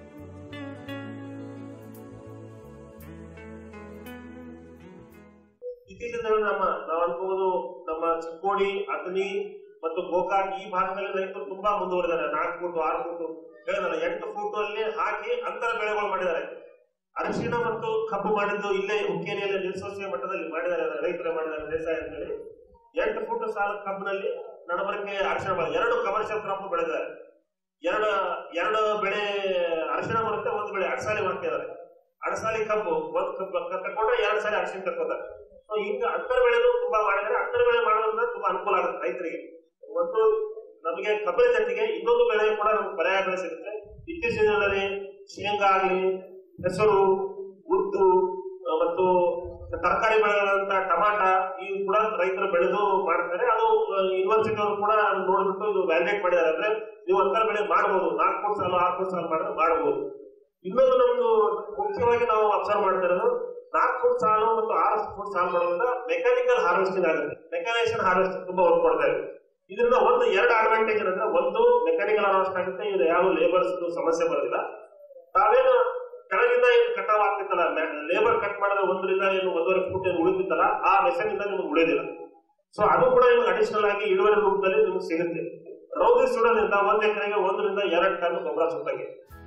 ಇತ್ತೀಚಿನ ದಿನ ನಮ್ಮ ನಾವು ಅನ್ಕೋಬಹುದು ನಮ್ಮ ಚಿಕ್ಕೋಡಿ ಅಥಣಿ ಮತ್ತು ಗೋಕಾಕ್ ಈ ಭಾಗದಲ್ಲಿ ರೈತರು ತುಂಬಾ ಮುಂದುವರೆದಿದ್ದಾರೆ ನಾಲ್ಕು ಫೂಟ್ ಆರು ಫೂಟ್ ಹೇಳಿದಲ್ಲ ಎಂಟು ಫೂಟ್ ಅಲ್ಲಿ ಹಾಕಿ ಅಂತರ ಬೆಳೆಗಳು ಮಾಡಿದ್ದಾರೆ ಅರಿಶಿಣ ಮತ್ತು ಕಬ್ಬು ಮಾಡಿದ್ದು ಇಲ್ಲೇ ಹುಕ್ಕೇರಿಯಲ್ಲಿ ನಿರ್ಸೋಸಿಯ ಮಟ್ಟದಲ್ಲಿ ಮಾಡಿದ್ದಾರೆ ಅದನ್ನ ರೈತರೇ ಮಾಡಿದ್ದಾರೆ ಬೇಸಾಯ ಅಂತ ಹೇಳಿ ಎಂಟು ಫೂಟ್ ಸಾಲ ಕಬ್ಬಿನಲ್ಲಿ ನಡಬರಕ್ಕೆ ಅರಿಶಿಣ ಬೆಳೆ ಎರಡು ಕಮರ್ಷಿಯಲ್ ಕ್ರಾಪ್ ಬೆಳೆದಿದ್ದಾರೆ ಎರಡು ಎರಡು ಬೆಳೆ ಅರಿಶಿಣ ಬರುತ್ತೆ ಒಂದು ಬೆಳೆ ಅಡಸಾಲಿ ಮಾಡ್ತಿದ್ದಾರೆ ಅಡಸಾಲಿ ಕಬ್ಬು ಒಂದು ಕಬ್ಬು ತಕೊಂಡ್ರೆ ಎರಡು ಸಾರಿ ಅರಿಶಿಣ ತಕ್ಕೋತಾರೆ ಸೊ ಈಗ ಅಂತರ ಬೆಳೆದು ತುಂಬಾ ಮಾಡಿದ್ರೆ ಅಂತರ ಬೆಳೆ ಮಾಡೋದ್ರಿಂದ ತುಂಬಾ ಅನುಕೂಲ ಆಗುತ್ತೆ ರೈತರಿಗೆ ಮತ್ತು ನಮಗೆ ಕಬ್ಬಿನ ಜೊತೆಗೆ ಇನ್ನೊಂದು ಬೆಳೆ ಕೂಡ ನಮ್ಗೆ ಪರ್ಯಾಯ ಬೆಳೆ ಸಿಗುತ್ತೆ ಇತ್ತೀಚಿನ ದಿನದಲ್ಲಿ ಶೇಂಗಾ ಆಗಲಿ ಹೆಸರು ಉದ್ದು ಆ, ಮತ್ತು ತರಕಾರಿ ಬೆಳೆಗಳಂತ ಟಮಾಟ ಇವು ಕೂಡ ರೈತರು ಬೆಳೆದು ಮಾಡ್ತಾರೆ ಅದು ಯೂನಿವರ್ಸಿಟಿ ಅವರು ಕೂಡ ನೋಡ್ಬಿಟ್ಟು ಇದು ವ್ಯಾಲಿಡೇಟ್ ಮಾಡಿದ್ದಾರೆ ಅಂದ್ರೆ ನೀವು ಅಂತರ ಬೆಳೆ ಮಾಡಬಹುದು ನಾಲ್ಕು ಫೂಟ್ ಸಾಲು ಆರು ಫೂಟ್ ಸಾಲು ಮಾಡಿದ್ರೆ ಮಾಡಬಹುದು ಇನ್ನೊಂದು ನಮ್ದು ಮುಖ್ಯವಾಗಿ ನಾವು ಅಬ್ಸರ್ವ್ ಮಾಡ್ತಾ ಇರೋದು ನಾಲ್ಕು ಫುಟ್ ಸಾಲು ಮತ್ತು ಆರು ಫುಟ್ ಸಾಲು ಮಾಡೋದ್ರಿಂದ ಮೆಕ್ಯಾನಿಕಲ್ ಹಾರ್ವೆಸ್ಟಿಂಗ್ ಆಗುತ್ತೆ ಮೆಕ್ಯಾನೈಸೇಷನ್ ಹಾರ್ವೆಸ್ಟಿಂಗ್ ತುಂಬಾ ಒತ್ತು ಕೊಡ್ತಾ ಇದೆ ಇದರಿಂದ ಒಂದು ಎರಡು ಅಡ್ವಾಂಟೇಜ್ ಏನಂದ್ರೆ ಒಂದು ಮೆಕ್ಯಾನಿಕಲ್ ಹಾರ್ವೆಸ್ಟ್ ಆಗುತ್ತೆ ಇದು ಯಾವ ಲೇಬರ್ಸ್ ಸಮಸ್ಯೆ ಬರೋದಿಲ್ಲ ತಾವೇನು ಕೆಳಗಿಂದ ಏನು ಕಟಾವ್ ಆಗ್ತಿತ್ತಲ್ಲ ಲೇಬರ್ ಕಟ್ ಮಾಡಿದ್ರೆ ಒಂದರಿಂದ ಏನು ಒಂದೂವರೆ ಫುಟ್ ಏನು ಉಳಿತಿತ್ತಲ್ಲ ಆ ಮೆಷನ್ ಇಂದ ನಿಮ್ಗೆ ಉಳಿದಿಲ್ಲ ಸೊ ಅದು ಕೂಡ ನಿಮ್ಗೆ ಅಡಿಷನಲ್ ಆಗಿ ಇಳುವರಿ ರೂಪದಲ್ಲಿ ನಿಮ್ಗೆ ಸಿಗುತ್ತೆ ರೌದಿ ಸುಡೋದ್ರಿಂದ ಒಂದ್ ಎಕರೆಗೆ ಒಂದರಿಂದ ಎರಡು ಟನ್ ಗೊಬ್ಬರ ಸುತ್ತಾಗಿ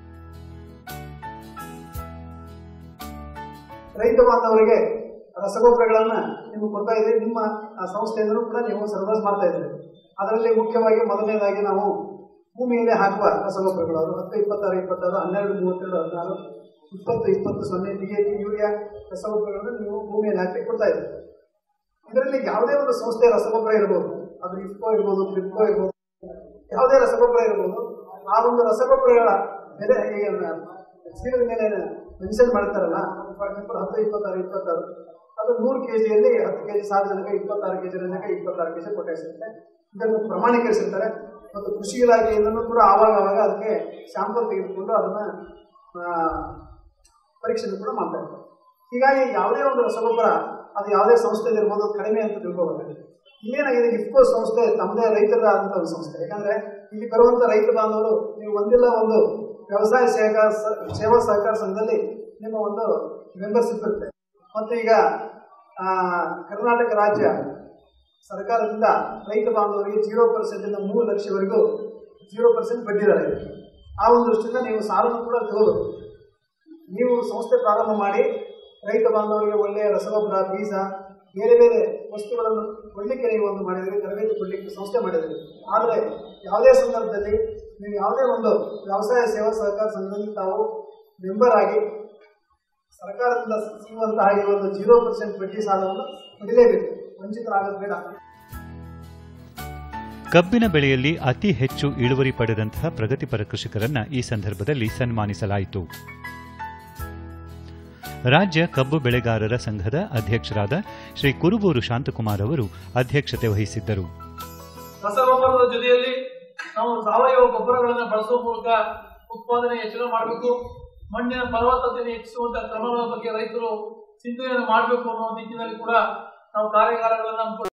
ರೈತ ಬಾಂಧವರಿಗೆ ರಸಗೊಬ್ಬರಗಳನ್ನ ನಿಮ್ಗೆ ಕೊಡ್ತಾ ಇದ್ದೀವಿ ನಿಮ್ಮ ಆ, ಸಂಸ್ಥೆಯಿಂದಲೂ ಕೂಡ ನೀವು ಸರ್ವಸ್ ಮಾಡ್ತಾ ಇದ್ದೀರಿ ಅದರಲ್ಲಿ ಮುಖ್ಯವಾಗಿ ಮೊದಲನೇದಾಗಿ ನಾವು ಭೂಮಿಯಲ್ಲಿ ಹಾಕುವ ರಸಗೊಬ್ಬರಗಳು ಅದು ಹತ್ತು ಇಪ್ಪತ್ತಾರು ಇಪ್ಪತ್ತಾರು ಹನ್ನೆರಡು ಮೂವತ್ತೆರಡು ಹದಿನಾರು ಇಪ್ಪತ್ತು ಇಪ್ಪತ್ತು ಸೊನ್ನೆ ಡಿ ಎ ಪಿ ಯೂರಿಯಾ ರಸಗೊಬ್ಬರಗಳನ್ನು ನೀವು ಭೂಮಿಯಲ್ಲಿ ಹಾಕಿ ಕೊಡ್ತಾ ಇದ್ದೀರಿ ಇದರಲ್ಲಿ ಯಾವುದೇ ಒಂದು ಸಂಸ್ಥೆಯ ರಸಗೊಬ್ಬರ ಇರ್ಬೋದು ಅದು ಇಫ್ಕೋ ಇರ್ಬೋದು ಫ್ಲಿಪ್ಕೋ ಇರ್ಬೋದು ಯಾವುದೇ ರಸಗೊಬ್ಬರ ಇರ್ಬೋದು ಆ ಒಂದು ರಸಗೊಬ್ಬರಗಳ ಬೆಲೆ ಈಗ ಚೀಲದ ಮೇಲೆ ಮೆನ್ಷನ್ ಮಾಡ್ತಾರಲ್ಲ ಫಾರ್ ಎಕ್ಸಾಂಪಲ್ ಹತ್ತು ಇಪ್ಪತ್ತಾರು ಇಪ್ಪತ್ತಾರು ಅದು ನೂರು ಕೆ ಜಿಯಲ್ಲಿ ಹತ್ತು ಕೆ ಜಿ ಸಾರ್ವಜನಿಕ ಇಪ್ಪತ್ತಾರು ಕೆ ಜಿ ರಂಜಕ ಇಪ್ಪತ್ತಾರು ಕೆ ಜಿ ಕೊಟ್ಟಿರ್ತಾರೆ ಇದನ್ನು ಪ್ರಮಾಣೀಕರಿಸಿರ್ತಾರೆ ಮತ್ತು ಕೃಷಿ ಇಲಾಖೆಯಿಂದಲೂ ಕೂಡ ಆವಾಗ ಆವಾಗ ಅದಕ್ಕೆ ಸ್ಯಾಂಪಲ್ ತೆಗೆದುಕೊಂಡು ಅದನ್ನ ಆ, ಪರೀಕ್ಷೆ ಕೂಡ ಮಾಡ್ತಾ ಇರ್ತಾರೆ ಹೀಗಾಗಿ ಯಾವುದೇ ಒಂದು ರಸಗೊಬ್ಬರ ಅದು ಯಾವುದೇ ಸಂಸ್ಥೆಯಲ್ಲಿ ಇರ್ಬೋದು ಕಡಿಮೆ ಅಂತ ತಿಳ್ಕೊಬೇಕು ಇಲ್ಲೇನಾಗಿದೆ ಇಫ್ಕೋ ಸಂಸ್ಥೆ ತಮ್ಮದೇ ರೈತರಾದಂಥ ಒಂದು ಸಂಸ್ಥೆ ಯಾಕಂದ್ರೆ ಇಲ್ಲಿ ಬರುವಂತ ರೈತ ಬಾಂಧವರು ನೀವು ಒಂದಿಲ್ಲ ಒಂದು ವ್ಯವಸಾಯ ಸಹಕಾರ ಸ- ಸೇವಾ ಸಹಕಾರ ಸಂಘದಲ್ಲಿ ನಿಮ್ಮ ಒಂದು ಮೆಂಬರ್ಶಿಪ್ ಇರುತ್ತೆ ಮತ್ತು ಈಗ ಆ, ಕರ್ನಾಟಕ ರಾಜ್ಯ ಸರ್ಕಾರದಿಂದ ರೈತ ಬಾಂಧವರಿಗೆ ಜೀರೋ ಪರ್ಸೆಂಟ್ ಇಂದ ಮೂರು ಲಕ್ಷವರೆಗೂ ಜೀರೋ ಪರ್ಸೆಂಟ್ ಬಡ್ಡಿ ದರ ಇದೆ ಆ ಒಂದು ದೃಷ್ಟಿಯಿಂದ ನೀವು ಸಾಲವನ್ನು ಕೂಡ ತಗೋಬೇಕು ನೀವು ಸಂಸ್ಥೆ ಪ್ರಾರಂಭ ಮಾಡಿ ರೈತ ಬಾಂಧವರಿಗೆ ಒಳ್ಳೆಯ ರಸಗೊಬ್ಬರ ಬೀಜ ಬೇರೆ ಬೇರೆ ವಸ್ತುಗಳನ್ನು ಕೊಡ್ಲಿಕ್ಕೆ ನೀವು ಒಂದು ಮಾಡಿದ್ರಿ ತರಬೇತಿ ಕೊಡ್ಲಿಕ್ಕೆ ಸಂಸ್ಥೆ ಮಾಡಿದ್ರಿ ಆದರೆ ಯಾವುದೇ ಸಂದರ್ಭದಲ್ಲಿ ನೀವು ಯಾವುದೇ ಒಂದು ವ್ಯವಸಾಯ ಸೇವಾ ಸಹಕಾರ ಸಂಘದಲ್ಲಿ ತಾವು ಮೆಂಬರ್ ಆಗಿ ಸರ್ಕಾರದಿಂದ ಸಿಗುವಂತಹ ಈ ಒಂದು ಜೀರೋ ಪರ್ಸೆಂಟ್ ಬಡ್ಡಿ ಸಾಲವನ್ನು ಪಡಿಲೇಬೇಕು ವಂಚಿತರಾಗೋದು ಬೇಡ ಕಬ್ಬಿನ ಬೆಳೆಯಲ್ಲಿ ಅತಿ ಹೆಚ್ಚು ಇಳುವರಿ ಪಡೆದಂತಹ ಪ್ರಗತಿಪರ ಕೃಷಿಕರನ್ನ ಈ ಸಂದರ್ಭದಲ್ಲಿ ಸನ್ಮಾನಿಸಲಾಯಿತು ರಾಜ್ಯ ಕಬ್ಬು ಬೆಳೆಗಾರರ ಸಂಘದ ಅಧ್ಯಕ್ಷರಾದ ಶ್ರೀ ಕುರುಬೂರು ಶಾಂತಕುಮಾರ್ ಅವರು ಅಧ್ಯಕ್ಷತೆ ವಹಿಸಿದ್ದರು ರಸಗೊಬ್ಬರದ ಜೊತೆಯಲ್ಲಿ ನಾವು ಸಾವಯವ ಗೊಬ್ಬರಗಳನ್ನು ಬಳಸುವ ಮೂಲಕ ಉತ್ಪಾದನೆ ಹೆಚ್ಚಳ ಮಾಡಬೇಕು ಮಣ್ಣಿನ ಫಲವತ್ತತೆಯನ್ನು ಹೆಚ್ಚಿಸುವಂತಹ ಕ್ರಮಗಳ ಬಗ್ಗೆ ರೈತರು ಚಿಂತನೆಯನ್ನು ಮಾಡಬೇಕು ಅನ್ನೋ ನಿಟ್ಟಿನಲ್ಲಿ ಕೂಡ ನಾವು ಕಾರ್ಯಾಗಾರಗಳನ್ನು ಹಮ್ಮಿಕೊಳ್ಳ